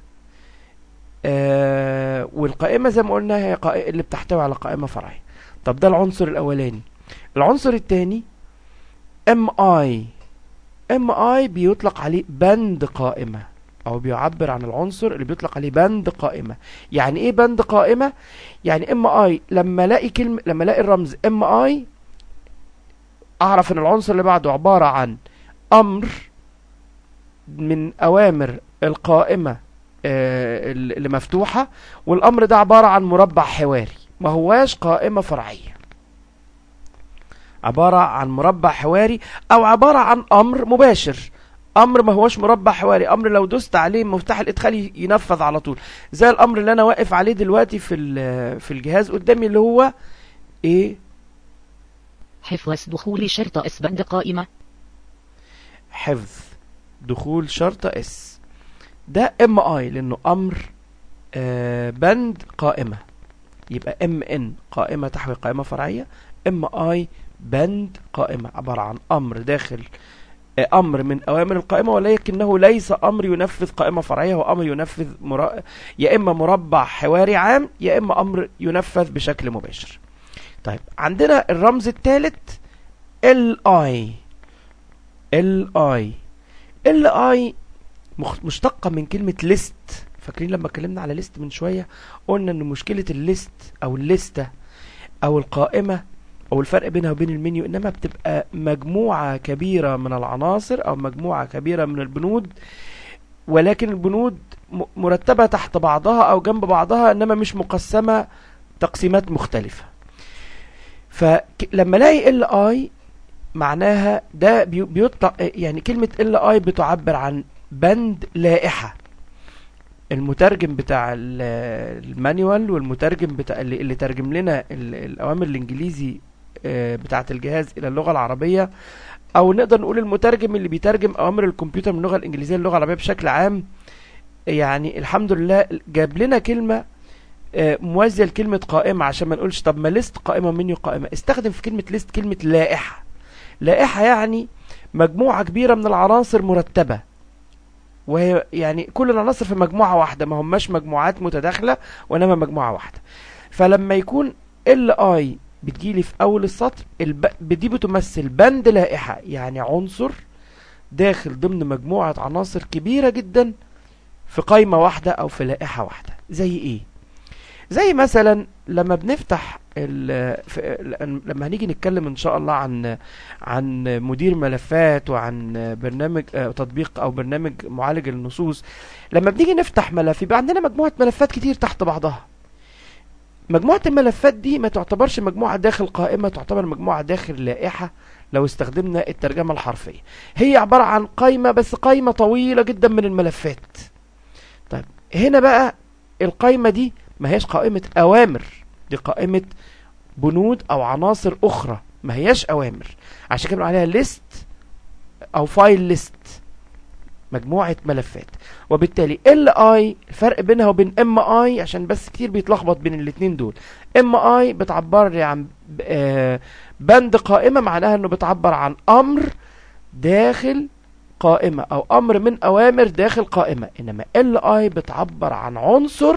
آه والقائمة زي ما قلنا هي قائمة اللي بتحتوي على قائمة فرعية طب ده العنصر الأولاني العنصر الثاني ام اي ام اي بيطلق عليه بند قائمة او بيعبر عن العنصر اللي بيطلق عليه بند قائمة يعني ايه بند قائمة يعني ام اي لما الاقي كلمة لما الاقي الرمز ام اي اعرف ان العنصر اللي بعده عبارة عن امر من اوامر القائمة آه، اللي مفتوحة والامر ده عبارة عن مربع حواري ما هواش قائمة فرعية عبارة عن مربع حواري او عبارة عن امر مباشر امر ما هوش مربع حواري امر لو دوست عليه مفتاح الادخال ي- ينفذ على طول زي الامر اللي انا واقف عليه دلوقتي في ال- في الجهاز قدامي اللي هو ايه حفظ دخول شرط اس بند قائمة حفظ دخول شرطة اس ده ام اي لانه امر آه بند قائمة يبقى ام ان قائمة تحوي قائمة فرعية ام اي بند قائمة عبارة عن امر داخل آه امر من اوامر القائمة ولكنه ليس امر ينفذ قائمة فرعية هو امر ينفذ مرا... يا اما مربع حواري عام يا اما امر ينفذ بشكل مباشر طيب عندنا الرمز الثالث ال اي ال اي ال اي مشتقة من كلمة ليست فاكرين لما اتكلمنا على ليست من شوية قلنا ان مشكلة الليست او الليستة او القائمة او الفرق بينها وبين المنيو انما بتبقى مجموعة كبيرة من العناصر او مجموعة كبيرة من البنود ولكن البنود م- مرتبة تحت بعضها او جنب بعضها انما مش مقسمة تقسيمات مختلفة فلما الاقي ال اي معناها ده بي- بيطلق يعني كلمة ال اي بتعبر عن بند لائحة المترجم بتاع ال- المانيوال والمترجم بتاع اللي, اللي ترجم لنا ال- الاوامر الانجليزي آه، بتاعة الجهاز الى اللغة العربية او نقدر نقول المترجم اللي بيترجم اوامر الكمبيوتر من اللغة الانجليزية للغة العربية بشكل عام يعني الحمد لله جاب لنا كلمة آه، موازية لكلمة قائمة عشان ما نقولش طب ما ليست قائمة منيو قائمة استخدم في كلمة ليست كلمة لائحة لائحة يعني مجموعة كبيرة من العناصر مرتبة وهي يعني كل العناصر في مجموعة واحدة ما هماش مجموعات متداخلة وإنما مجموعة واحدة فلما يكون ال اي بتجيلي في أول السطر الب... دي بتمثل بند لائحة يعني عنصر داخل ضمن مجموعة عناصر كبيرة جدا في قائمة واحدة أو في لائحة واحدة زي إيه؟ زي مثلا لما بنفتح ال- في- لما هنيجي نتكلم ان شاء الله عن عن مدير ملفات وعن برنامج آه، تطبيق او برنامج معالج النصوص لما بنيجي نفتح ملف يبقى عندنا مجموعة ملفات كتير تحت بعضها مجموعة الملفات دي ما تعتبرش مجموعة داخل قائمة تعتبر مجموعة داخل لائحة لو استخدمنا الترجمة الحرفية هي عبارة عن قائمة بس قائمة طويلة جدا من الملفات طيب هنا بقى القائمة دي ما هيش قائمة أوامر دي قائمة بنود أو عناصر أخرى ما هياش أوامر عشان كده بنقول عليها ليست أو فايل ليست مجموعة ملفات وبالتالي ال اي الفرق بينها وبين ام اي عشان بس كتير بيتلخبط بين الاتنين دول ام اي بتعبر لي عن ب- آه، بند قائمة معناها انه بتعبر عن امر داخل قائمة او امر من اوامر داخل قائمة انما ال اي بتعبر عن عنصر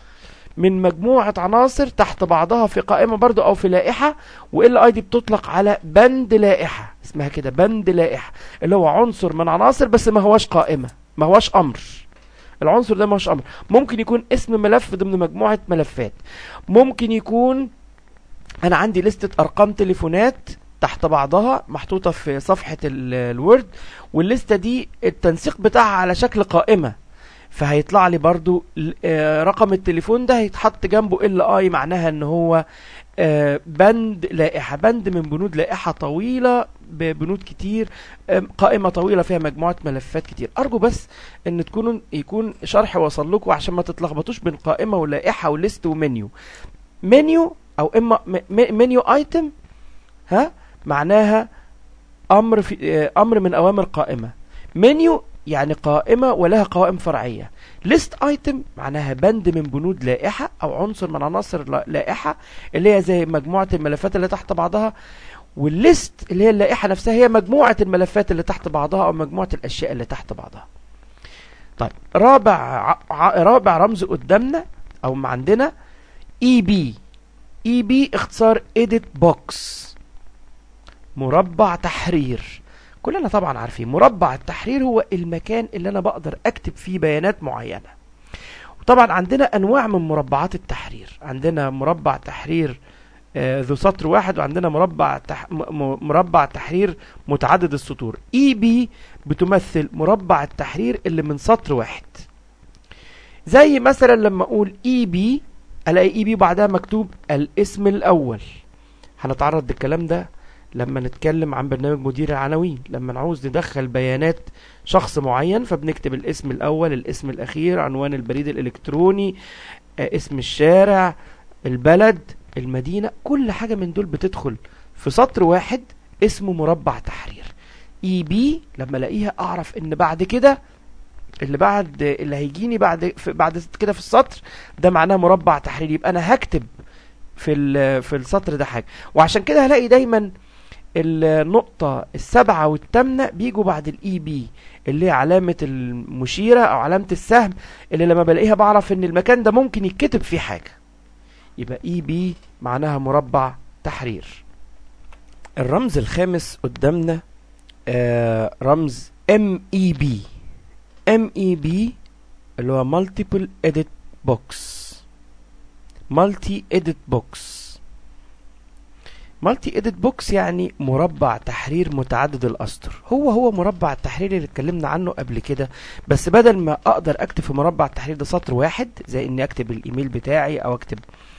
من مجموعة عناصر تحت بعضها في قائمة برضو او في لائحة وال اي دي بتطلق على بند لائحة اسمها كده بند لائحة اللي هو عنصر من عناصر بس ما هواش قائمة ما هواش امر العنصر ده ما هوش امر ممكن يكون اسم ملف ضمن مجموعة ملفات ممكن يكون انا عندي لستة ارقام تليفونات تحت بعضها محطوطة في صفحة ال- الوورد والليستة دي التنسيق بتاعها على شكل قائمة فهيطلع لي برضو ال- آه، رقم التليفون ده هيتحط جنبه ال اي معناها ان هو آه، بند لائحة بند من بنود لائحة طويلة ببنود كتير آم، قائمة طويلة فيها مجموعة ملفات كتير أرجو بس إن تكونوا يكون شرح وصل لكم عشان ما تتلخبطوش بين قائمة ولائحة وليست ومنيو منيو أو إما م- م- منيو أيتم ها معناها أمر في آه، أمر من أوامر قائمة منيو يعني قائمة ولها قوائم فرعية ليست ايتم معناها بند من بنود لائحة او عنصر من عناصر لا- لائحة اللي هي زي مجموعة الملفات اللي تحت بعضها والليست اللي هي اللائحة نفسها هي مجموعة الملفات اللي تحت بعضها او مجموعة الاشياء اللي تحت بعضها طيب رابع ع- ع- رابع رمز قدامنا او ما عندنا اي بي اي بي اختصار edit box مربع تحرير كلنا طبعا عارفين مربع التحرير هو المكان اللي انا بقدر اكتب فيه بيانات معينة وطبعا عندنا انواع من مربعات التحرير عندنا مربع تحرير آه، ذو سطر واحد وعندنا مربع تح... م- م- مربع تحرير متعدد السطور اي بي بتمثل مربع التحرير اللي من سطر واحد زي مثلا لما اقول اي بي الاقي اي بي بعدها مكتوب الاسم الاول هنتعرض للكلام ده لما نتكلم عن برنامج مدير العناوين لما نعوز ندخل بيانات شخص معين فبنكتب الاسم الاول الاسم الاخير عنوان البريد الالكتروني آه، اسم الشارع البلد المدينة كل حاجة من دول بتدخل في سطر واحد اسمه مربع تحرير اي بي لما الاقيها اعرف ان بعد كده اللي بعد اللي هيجيني بعد في بعد كده في السطر ده معناه مربع تحرير يبقى انا هكتب في ال- في السطر ده حاجه وعشان كده هلاقي دايما النقطة السبعة والثامنة بيجوا بعد الاي بي اللي هي علامة المشيرة او علامة السهم اللي لما بلاقيها بعرف ان المكان ده ممكن يتكتب فيه حاجة يبقى اي بي معناها مربع تحرير الرمز الخامس قدامنا آه رمز ام اي بي ام اي بي اللي هو مالتيبل اديت بوكس مالتي اديت بوكس مالتي اديت بوكس يعني مربع تحرير متعدد الاسطر هو هو مربع التحرير اللي اتكلمنا عنه قبل كده بس بدل ما اقدر اكتب في مربع التحرير ده سطر واحد زي اني اكتب الايميل بتاعي او اكتب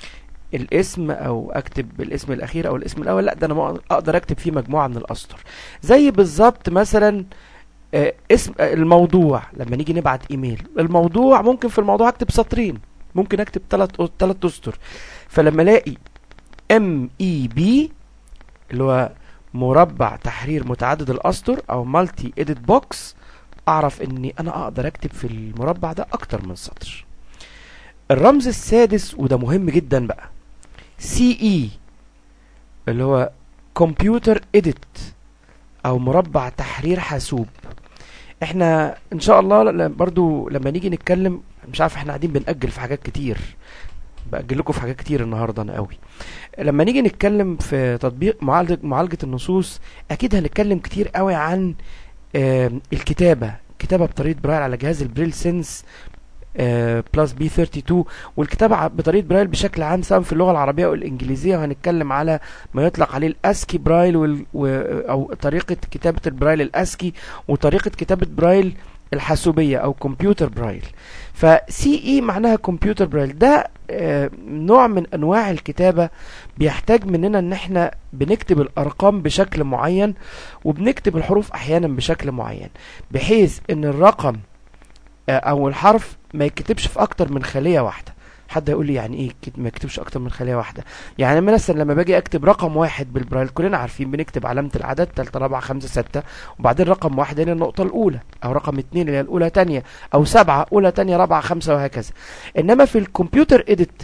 الاسم او اكتب الاسم الاخير او الاسم الاول لا ده انا ما اقدر اكتب فيه مجموعه من الاسطر زي بالظبط مثلا آه، اسم آه، الموضوع لما نيجي نبعت ايميل الموضوع ممكن في الموضوع اكتب سطرين ممكن اكتب ثلاث ثلاث اسطر فلما الاقي ام اي بي اللي هو مربع تحرير متعدد الاسطر او مالتي اديت بوكس اعرف اني انا اقدر اكتب في المربع ده اكتر من سطر الرمز السادس وده مهم جدا بقى سي اي اللي هو كمبيوتر اديت او مربع تحرير حاسوب احنا ان شاء الله ل- برضو لما نيجي نتكلم مش عارف احنا قاعدين بنأجل في حاجات كتير بأجل لكم في حاجات كتير النهارده انا قوي لما نيجي نتكلم في تطبيق معالجة معالجة النصوص اكيد هنتكلم كتير قوي عن آم، الكتابة كتابة بطريقة برايل على جهاز البريل سينس بلس بي 32 والكتابة ع- بطريقة برايل بشكل عام سواء في اللغة العربية أو الإنجليزية وهنتكلم على ما يطلق عليه الأسكي برايل وال... و... أو طريقة كتابة البرايل الأسكي وطريقة كتابة برايل الحاسوبية أو كمبيوتر برايل فسي اي معناها كمبيوتر برايل ده آه، نوع من انواع الكتابة بيحتاج مننا ان احنا بنكتب الارقام بشكل معين وبنكتب الحروف احيانا بشكل معين بحيث ان الرقم آه، او الحرف ما يتكتبش في اكتر من خلية واحدة حد هيقول لي يعني ايه كت- ما يكتبش اكتر من خلية واحدة يعني مثلا لما باجي اكتب رقم واحد بالبرايل كلنا عارفين بنكتب علامة العدد تالتة رابعة خمسة ستة وبعدين رقم واحد هنا النقطة الأولى أو رقم اتنين اللي هي الأولى تانية أو سبعة أولى تانية رابعة خمسة وهكذا إنما في الكمبيوتر إيديت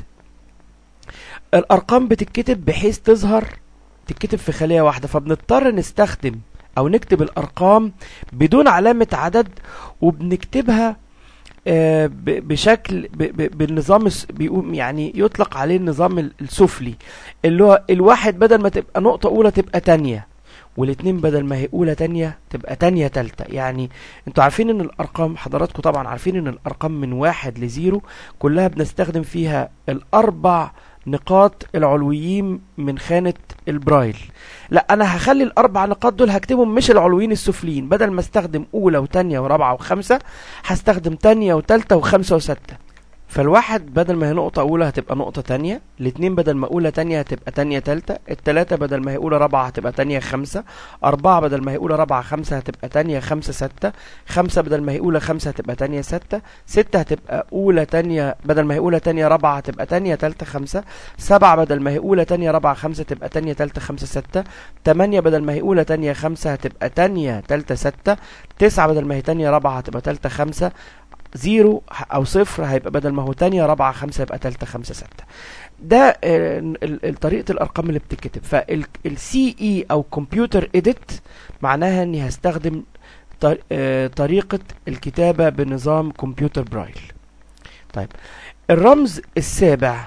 الأرقام بتتكتب بحيث تظهر تتكتب في خلية واحدة فبنضطر نستخدم أو نكتب الأرقام بدون علامة عدد وبنكتبها آه، ب- بشكل ب- ب- بالنظام الس- بيقوم يعني يطلق عليه النظام ال- السفلي اللي هو الواحد بدل ما تبقى نقطة أولى تبقى تانية والاتنين بدل ما هي أولى تانية تبقى تانية تالتة يعني انتوا عارفين ان الأرقام حضراتكم طبعا عارفين ان الأرقام من واحد لزيرو كلها بنستخدم فيها الأربع نقاط العلويين من خانة البرايل لا انا هخلي الاربع نقاط دول هكتبهم مش العلويين السفليين بدل ما استخدم اولى وتانية ورابعة وخمسة هستخدم تانية وتالتة وخمسة وستة فالواحد بدل ما هي نقطة أولى هتبقى نقطة تانية الاتنين بدل ما أولى تانية هتبقى تانية تالتة التلاتة بدل ما هي أولى رابعة هتبقى تانية خمسة أربعة بدل ما هي أولى رابعة خمسة هتبقى تانية خمسة ستة خمسة بدل ما هي أولى خمسة هتبقى تانية ستة ستة هتبقى أولى تانية بدل ما هي أولى تانية رابعة هتبقى تانية تالتة خمسة سبعة بدل ما هي أولى تانية رابعة خمسة تبقى تانية تالتة خمسة ستة تمانية بدل ما هي أولى تانية خمسة هتبقى تانية تالتة ستة تسعة بدل ما هي تانية رابعة هتبقى تالتة خمسة زيرو ح- او صفر هيبقى بدل ما هو تانية رابعة خمسة يبقى تالتة خمسة ستة ده آه، ال- ال- طريقة الارقام اللي بتتكتب فالسي اي او كمبيوتر اديت معناها اني هستخدم طر- آه، طريقة الكتابة بنظام كمبيوتر برايل طيب الرمز السابع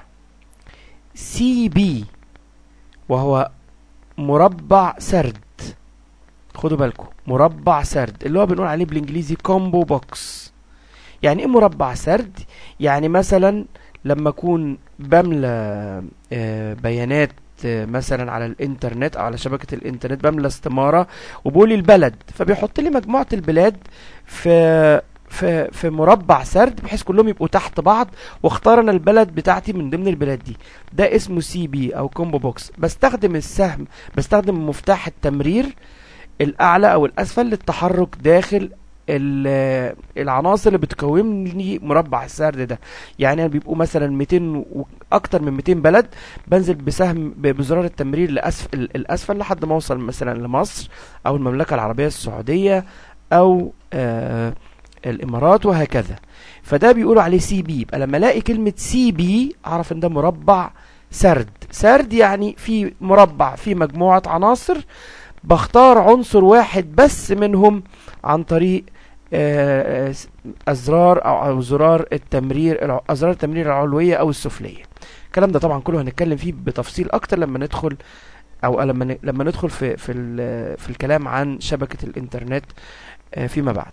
سي بي وهو مربع سرد خدوا بالكم مربع سرد اللي هو بنقول عليه بالانجليزي كومبو بوكس يعني ايه مربع سرد يعني مثلا لما اكون بملى آه، بيانات آه، مثلا على الانترنت او على شبكة الانترنت بملى استمارة وبقول لي البلد فبيحط لي مجموعة البلاد في في في مربع سرد بحيث كلهم يبقوا تحت بعض واختار انا البلد بتاعتي من ضمن البلاد دي ده اسمه سي بي او كومبو بوكس بستخدم السهم بستخدم مفتاح التمرير الاعلى او الاسفل للتحرك داخل ال- العناصر اللي بتكون لي مربع السرد ده يعني أنا بيبقوا مثلا 200 واكتر من 200 بلد بنزل بسهم ب- بزرار التمرير لاسفل الاسفل لحد ما اوصل مثلا لمصر او المملكه العربيه السعوديه او آه الامارات وهكذا فده بيقولوا عليه سي بي يبقى لما الاقي كلمه سي بي اعرف ان ده مربع سرد سرد يعني في مربع فيه مجموعه عناصر بختار عنصر واحد بس منهم عن طريق آه، آه، ازرار او أو زرار التمرير الع- ازرار التمرير العلويه او السفليه الكلام ده طبعا كله هنتكلم فيه بتفصيل اكتر لما ندخل او لما ن- لما ندخل في في ال- في الكلام عن شبكه الانترنت آه، فيما بعد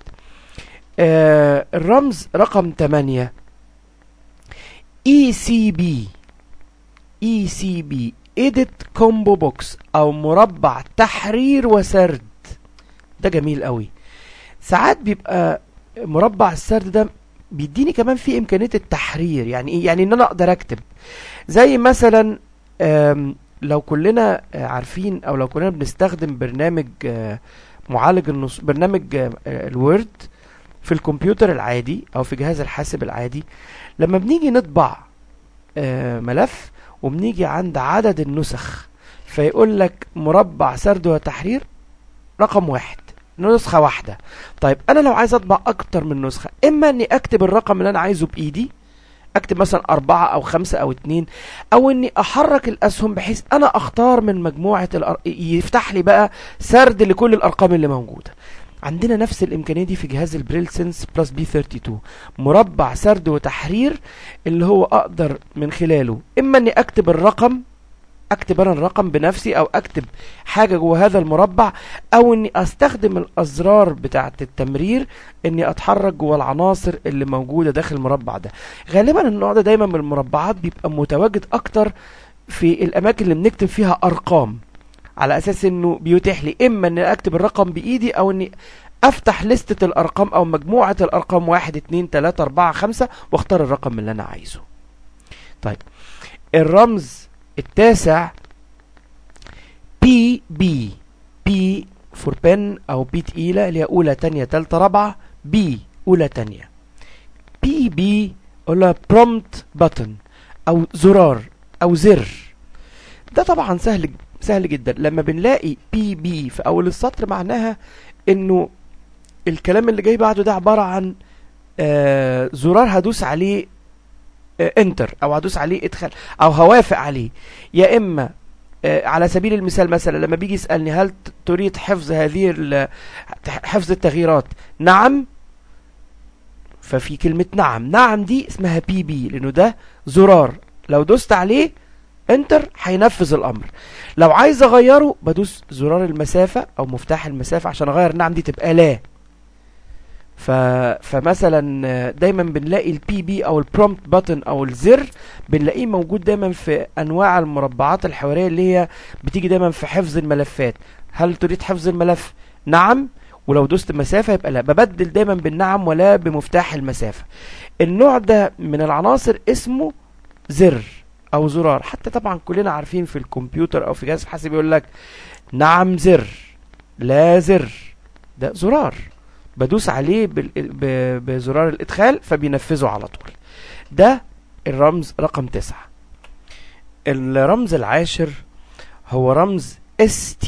آه، الرمز رقم 8 اي سي بي اي سي بي ايديت كومبو بوكس او مربع تحرير وسرد ده جميل قوي ساعات بيبقى مربع السرد ده بيديني كمان في امكانيه التحرير يعني ايه يعني ان انا اقدر اكتب زي مثلا آم، لو كلنا آه، عارفين او لو كلنا بنستخدم برنامج آه، معالج النص برنامج آه، آه، الوورد في الكمبيوتر العادي او في جهاز الحاسب العادي لما بنيجي نطبع آه، ملف وبنيجي عند عدد النسخ فيقول لك مربع سرد وتحرير رقم واحد نسخة واحدة طيب انا لو عايز اطبع اكتر من نسخة اما اني اكتب الرقم اللي انا عايزه بايدي اكتب مثلا اربعة او خمسة او اتنين او اني احرك الاسهم بحيث انا اختار من مجموعة الأر... يفتح لي بقى سرد لكل الارقام اللي موجودة عندنا نفس الامكانية دي في جهاز البريل سنس بلس بي 32 مربع سرد وتحرير اللي هو اقدر من خلاله اما اني اكتب الرقم اكتب انا الرقم بنفسي او اكتب حاجة جوه هذا المربع او اني استخدم الازرار بتاعة التمرير اني اتحرك جوه العناصر اللي موجودة داخل المربع ده غالبا النوع ده دايما من المربعات بيبقى متواجد اكتر في الاماكن اللي بنكتب فيها ارقام على اساس انه بيتيح لي اما اني اكتب الرقم بايدي او اني افتح لستة الارقام او مجموعة الارقام واحد اتنين تلاتة اربعة خمسة واختار الرقم اللي انا عايزه طيب الرمز التاسع بي بي بي فور بن او بي تقيلة اللي هي اولى تانية تالتة رابعة بي اولى تانية بي بي ولا برومت بutton او زرار او زر ده طبعا سهل سهل جدا لما بنلاقي بي بي في اول السطر معناها انه الكلام اللي جاي بعده ده عبارة عن آه زرار هدوس عليه آه انتر او هدوس عليه ادخال او هوافق عليه يا اما آه على سبيل المثال مثلا لما بيجي يسألني هل ت- تريد حفظ هذه ال- حفظ التغييرات نعم ففي كلمة نعم نعم دي اسمها بي بي لانه ده زرار لو دوست عليه انتر هينفذ الامر لو عايز اغيره بدوس زرار المسافة او مفتاح المسافة عشان اغير نعم دي تبقى لا ف... فمثلا آه، دايما بنلاقي البي بي او البرومبت بutton او الزر بنلاقيه موجود دايما في انواع المربعات الحواريه اللي هي بتيجي دايما في حفظ الملفات هل تريد حفظ الملف نعم ولو دوست مسافة يبقى لا ببدل دايما بالنعم ولا بمفتاح المسافة النوع ده من العناصر اسمه زر او زرار حتى طبعا كلنا عارفين في الكمبيوتر او في جهاز حاسب يقول لك نعم زر لا زر ده زرار بدوس عليه بال- ب- بزرار الادخال فبينفذه على طول ده الرمز رقم تسعة الرمز العاشر هو رمز ST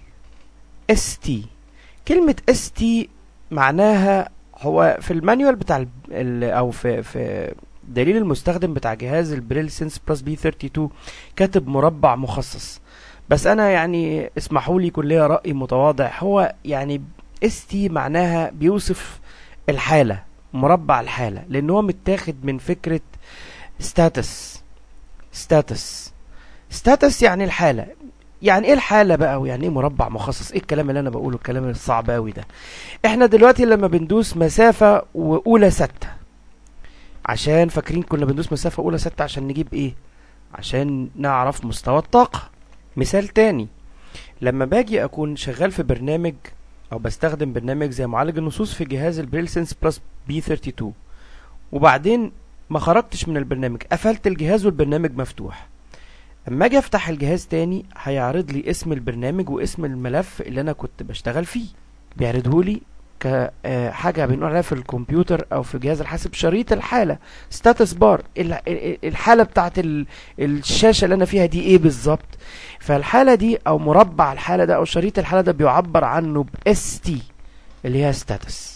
ST كلمة ST معناها هو في المانيوال بتاع ال ال او في في دليل المستخدم بتاع جهاز البريل سينس بلس بي 32 كاتب مربع مخصص بس انا يعني اسمحوا لي يكون ليا رأي متواضع هو يعني اس تي معناها بيوصف الحالة مربع الحالة لان هو متاخد من فكرة ستاتس ستاتس ستاتس يعني الحالة يعني ايه الحالة بقى ويعني ايه مربع مخصص ايه الكلام اللي انا بقوله الكلام الصعب اوي ده احنا دلوقتي لما بندوس مسافة واولى ستة عشان فاكرين كنا بندوس مسافة اولى ستة عشان نجيب ايه عشان نعرف مستوى الطاقة مثال تاني لما باجي اكون شغال في برنامج او بستخدم برنامج زي معالج النصوص في جهاز البريل سنس بلس بي 32 وبعدين ما خرجتش من البرنامج قفلت الجهاز والبرنامج مفتوح اما اجي افتح الجهاز تاني هيعرض لي اسم البرنامج واسم الملف اللي انا كنت بشتغل فيه بيعرضه لي كحاجة بنقول عليها في الكمبيوتر او في جهاز الحاسب شريط الحالة ستاتس بار الحالة بتاعت ال- الشاشة اللي انا فيها دي ايه بالظبط فالحالة دي او مربع الحالة ده او شريط الحالة ده بيعبر عنه ب ST اللي هي ستاتس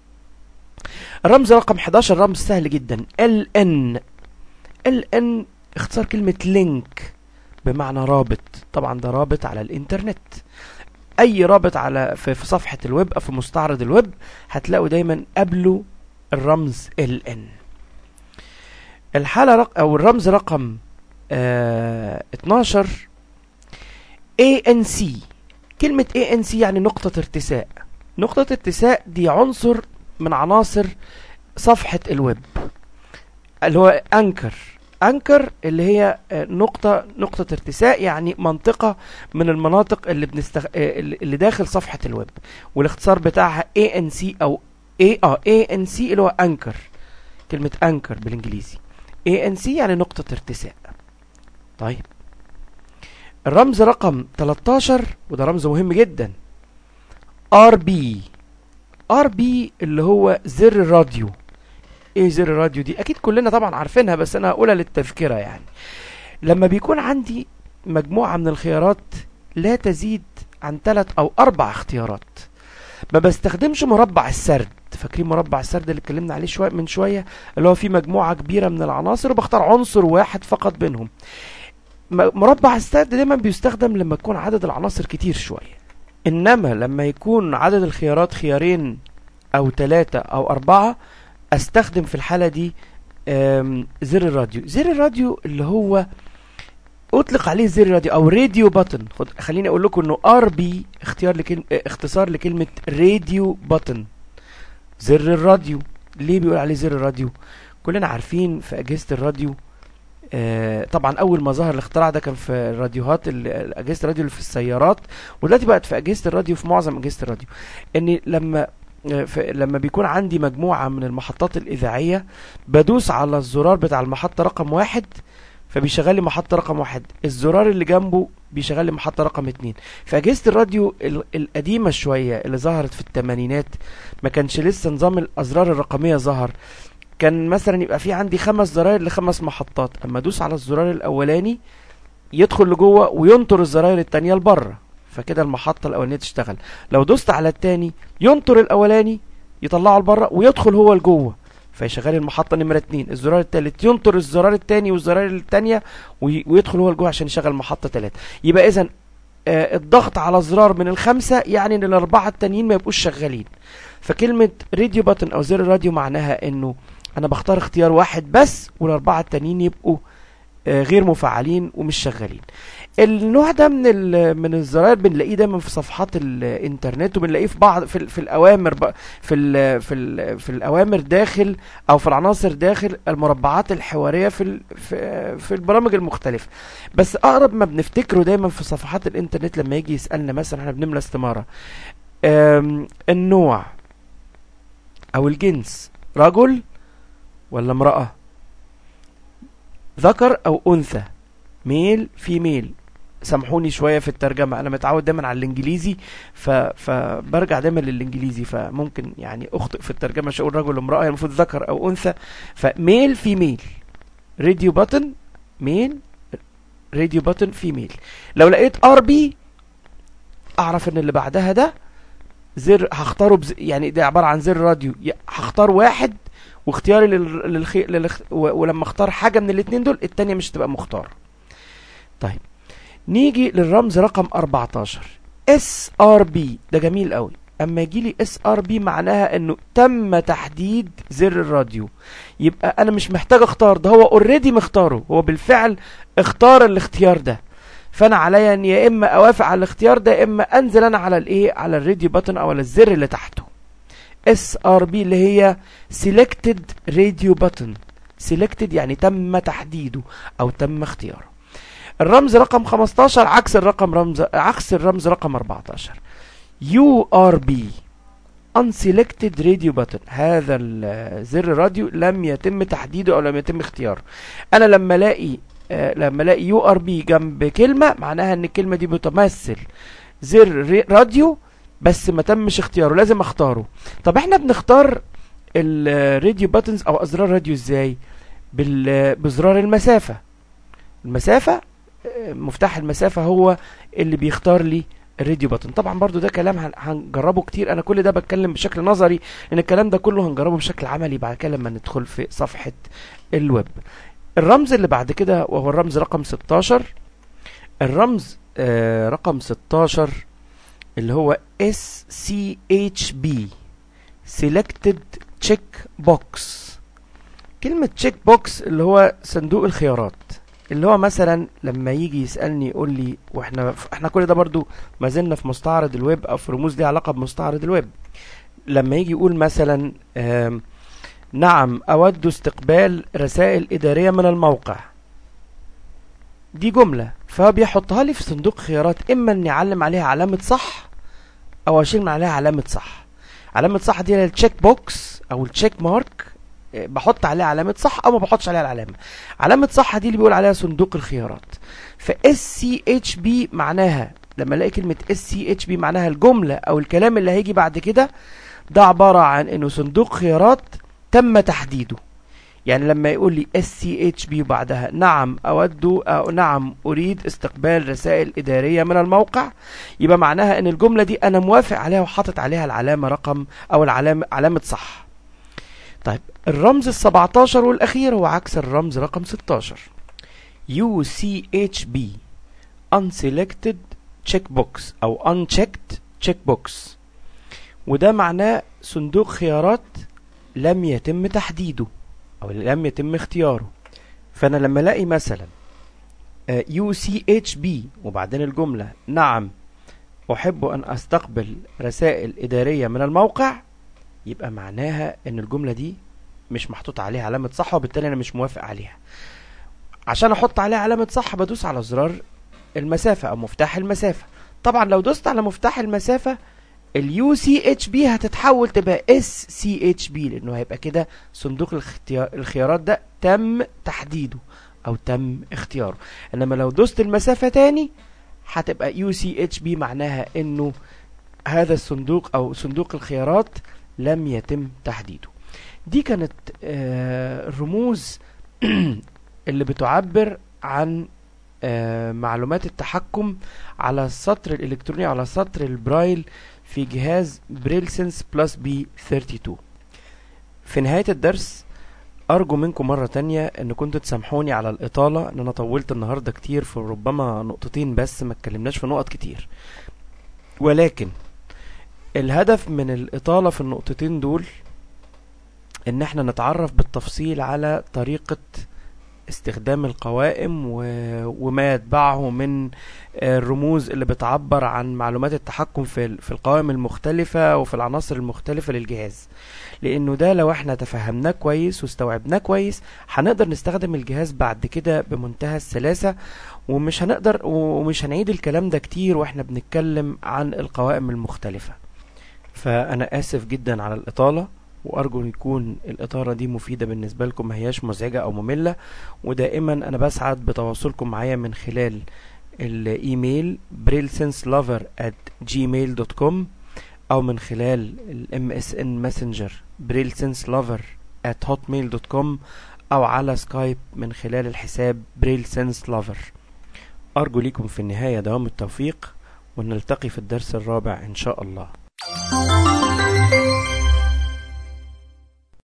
الرمز رقم 11 رمز سهل جدا LN LN اختصار كلمة لينك بمعنى رابط طبعا ده رابط على الانترنت اي رابط على في, في صفحة الويب او في مستعرض الويب هتلاقوا دايما قبله الرمز LN الحالة رق او الرمز رقم آه 12 ANC كلمة ANC يعني نقطة ارتساء نقطة ارتساء دي عنصر من عناصر صفحة الويب اللي هو انكر انكر اللي هي آه، نقطة نقطة ارتساء يعني منطقة من المناطق اللي بنستغ... آه، اللي اللي داخل صفحة الويب والاختصار بتاعها ANC او A اه ANC اللي هو انكر كلمة انكر بالانجليزي ANC يعني نقطة ارتساء طيب الرمز رقم 13 وده رمز مهم جدا RB RB اللي هو زر الراديو ايه زر الراديو دي اكيد كلنا طبعا عارفينها بس انا هقولها للتذكرة يعني لما بيكون عندي مجموعة من الخيارات لا تزيد عن ثلاث او اربع اختيارات ما بستخدمش مربع السرد فاكرين مربع السرد اللي اتكلمنا عليه شويه من شويه اللي هو فيه مجموعه كبيره من العناصر وبختار عنصر واحد فقط بينهم م- مربع السرد دايما بيستخدم لما يكون عدد العناصر كتير شويه انما لما يكون عدد الخيارات خيارين او ثلاثة او اربعة استخدم في الحالة دي آم، زر الراديو زر الراديو اللي هو اطلق عليه زر الراديو او راديو بutton خد خليني اقول لكم انه ار بي اختيار لكلمة اختصار لكلمة راديو button زر الراديو ليه بيقول عليه زر الراديو كلنا عارفين في اجهزة الراديو آه، طبعا اول ما ظهر الاختراع ده كان في الراديوهات ال- اجهزه الراديو اللي في السيارات ودلوقتي بقت في اجهزه الراديو في معظم اجهزه الراديو ان لما آه، في لما بيكون عندي مجموعه من المحطات الاذاعيه بدوس على الزرار بتاع المحطه رقم واحد فبيشغل لي محطه رقم واحد الزرار اللي جنبه بيشغل لي محطه رقم اتنين في اجهزه الراديو ال- القديمه شويه اللي ظهرت في الثمانينات ما كانش لسه نظام الازرار الرقميه ظهر كان مثلا يبقى في عندي خمس زراير لخمس محطات اما ادوس على الزرار الاولاني يدخل لجوه وينطر الزراير التانية لبره فكده المحطة الأولانية تشتغل لو دوست على التاني ينطر الأولاني يطلعه لبره ويدخل هو لجوه فيشغل المحطة نمرة اتنين الزرار التالت ينطر الزرار التاني والزرار التانية وي- ويدخل هو لجوه عشان يشغل محطة تلاتة يبقى إذا آه الضغط على زرار من الخمسة يعني ان الأربعة التانيين ما يبقوش شغالين فكلمة راديو باتن أو زر الراديو معناها إنه أنا بختار اختيار واحد بس والأربعة التانيين يبقوا آه، غير مفعلين ومش شغالين النوع ده من ال- من الزراير بنلاقيه دايما في صفحات الانترنت وبنلاقيه في بعض في, ال- في الاوامر بقى في ال في ال في الاوامر داخل او في العناصر داخل المربعات الحواريه في ال في, في البرامج المختلفه بس اقرب ما بنفتكره دايما في صفحات الانترنت لما يجي يسالنا مثلا احنا بنملى استماره آم، النوع او الجنس رجل ولا امراه ذكر او انثى ميل فيميل سامحوني شويه في الترجمه انا متعود دايما على الانجليزي ف... فبرجع دايما للانجليزي فممكن يعني اخطئ في الترجمه مش اقول رجل امراه المفروض ذكر او انثى فميل فيميل راديو بutton ميل راديو بutton فيميل لو لقيت ار بي اعرف ان اللي بعدها ده زر هختاره بز... يعني ده عباره عن زر راديو ي- هختار واحد واختياري لل... للخي... للخ... و... ولما اختار حاجه من الاثنين دول التانية مش هتبقى مختار طيب نيجي للرمز رقم 14 اس ار بي ده جميل قوي اما يجي لي اس ار بي معناها انه تم تحديد زر الراديو يبقى انا مش محتاج اختار ده هو اوريدي مختاره هو بالفعل اختار الاختيار ده فانا عليا ان يا اما اوافق على الاختيار ده يا اما انزل انا على الايه على الراديو بutton او على الزر اللي تحته اس ار بي اللي هي selected radio button selected يعني تم تحديده او تم اختياره الرمز رقم 15 عكس الرقم رمز عكس الرمز رقم 14 يو ار بي unselected radio button هذا الزر الراديو لم يتم تحديده او لم يتم اختياره انا لما الاقي آه لما الاقي يو ار بي جنب كلمه معناها ان الكلمه دي بتمثل زر ري- راديو بس ما تمش اختياره لازم اختاره طب احنا بنختار الراديو باتنز او ازرار راديو ازاي بال- بزرار المسافه المسافه آه، مفتاح المسافه هو اللي بيختار لي الراديو باتن طبعا برضو ده كلام هن- هنجربه كتير انا كل ده بتكلم بشكل نظري لان الكلام ده كله هنجربه بشكل عملي بعد كده لما ندخل في صفحه الويب الرمز اللي بعد كده وهو الرمز رقم 16 الرمز آه رقم 16 اللي هو SCHB Selected Check Box كلمة check box اللي هو صندوق الخيارات اللي هو مثلا لما يجي يسألني يقول لي واحنا احنا كل ده برضو ما زلنا في مستعرض الويب او في رموز ليها علاقة بمستعرض الويب لما يجي يقول مثلا آم، نعم أود استقبال رسائل إدارية من الموقع دي جملة فبيحطها لي في صندوق خيارات إما إني أعلم عليها علامة صح أو أشيل من عليها علامة صح علامة صح دي هي التشيك بوكس أو التشيك مارك آه، بحط عليها علامة صح او ما بحطش عليها العلامة علامة صح دي اللي بيقول عليها صندوق الخيارات ف SCHB معناها لما الاقي كلمة SCHB معناها الجملة او الكلام اللي هيجي بعد كده ده عبارة عن انه صندوق خيارات تم تحديده يعني لما يقول لي SCHB بعدها نعم أود أو نعم أريد استقبال رسائل إدارية من الموقع يبقى معناها إن الجملة دي أنا موافق عليها وحاطط عليها العلامة رقم أو العلامة علامة صح طيب الرمز ال 17 والأخير هو عكس الرمز رقم 16 UCHB unselected checkbox أو unchecked checkbox وده معناه صندوق خيارات لم يتم تحديده او لم يتم اختياره فانا لما الاقي مثلا يو سي اتش بي وبعدين الجمله نعم احب ان استقبل رسائل اداريه من الموقع يبقى معناها ان الجمله دي مش محطوط عليها علامه صح وبالتالي انا مش موافق عليها عشان احط عليها علامه صح بدوس على زرار المسافه او مفتاح المسافه طبعا لو دوست على مفتاح المسافه اليو سي اتش بي هتتحول تبقى اس سي اتش بي لانه هيبقى كده صندوق الاختيار الخيارات ده تم تحديده او تم اختياره انما لو دوست المسافه تاني هتبقى يو سي اتش بي معناها انه هذا الصندوق او صندوق الخيارات لم يتم تحديده دي كانت آه، الرموز اللي بتعبر عن آه، معلومات التحكم على السطر الالكتروني على سطر البرايل في جهاز بريلسنس بلس بي 32 في نهاية الدرس أرجو منكم مرة تانية إن كنتوا تسامحوني على الإطالة إن أنا طولت النهاردة كتير في ربما نقطتين بس ما اتكلمناش في نقط كتير ولكن الهدف من الإطالة في النقطتين دول إن احنا نتعرف بالتفصيل على طريقة استخدام القوائم و... وما يتبعه من الرموز اللي بتعبر عن معلومات التحكم في ال- في القوائم المختلفة وفي العناصر المختلفة للجهاز لانه ده لو احنا تفهمناه كويس واستوعبناه كويس هنقدر نستخدم الجهاز بعد كده بمنتهى السلاسة ومش هنقدر ومش هنعيد الكلام ده كتير واحنا بنتكلم عن القوائم المختلفة فانا اسف جدا على الاطالة وارجو ان يكون الاطارة دي مفيدة بالنسبة لكم ما هياش مزعجة او مملة ودائما انا بسعد بتواصلكم معايا من خلال الايميل بريلسنسلوفر at gmail.com او من خلال الام اس ان ماسنجر بريلسنسلوفر at hotmail.com او على سكايب من خلال الحساب بريلسنسلوفر ارجو لكم في النهاية دوام التوفيق ونلتقي في الدرس الرابع ان شاء الله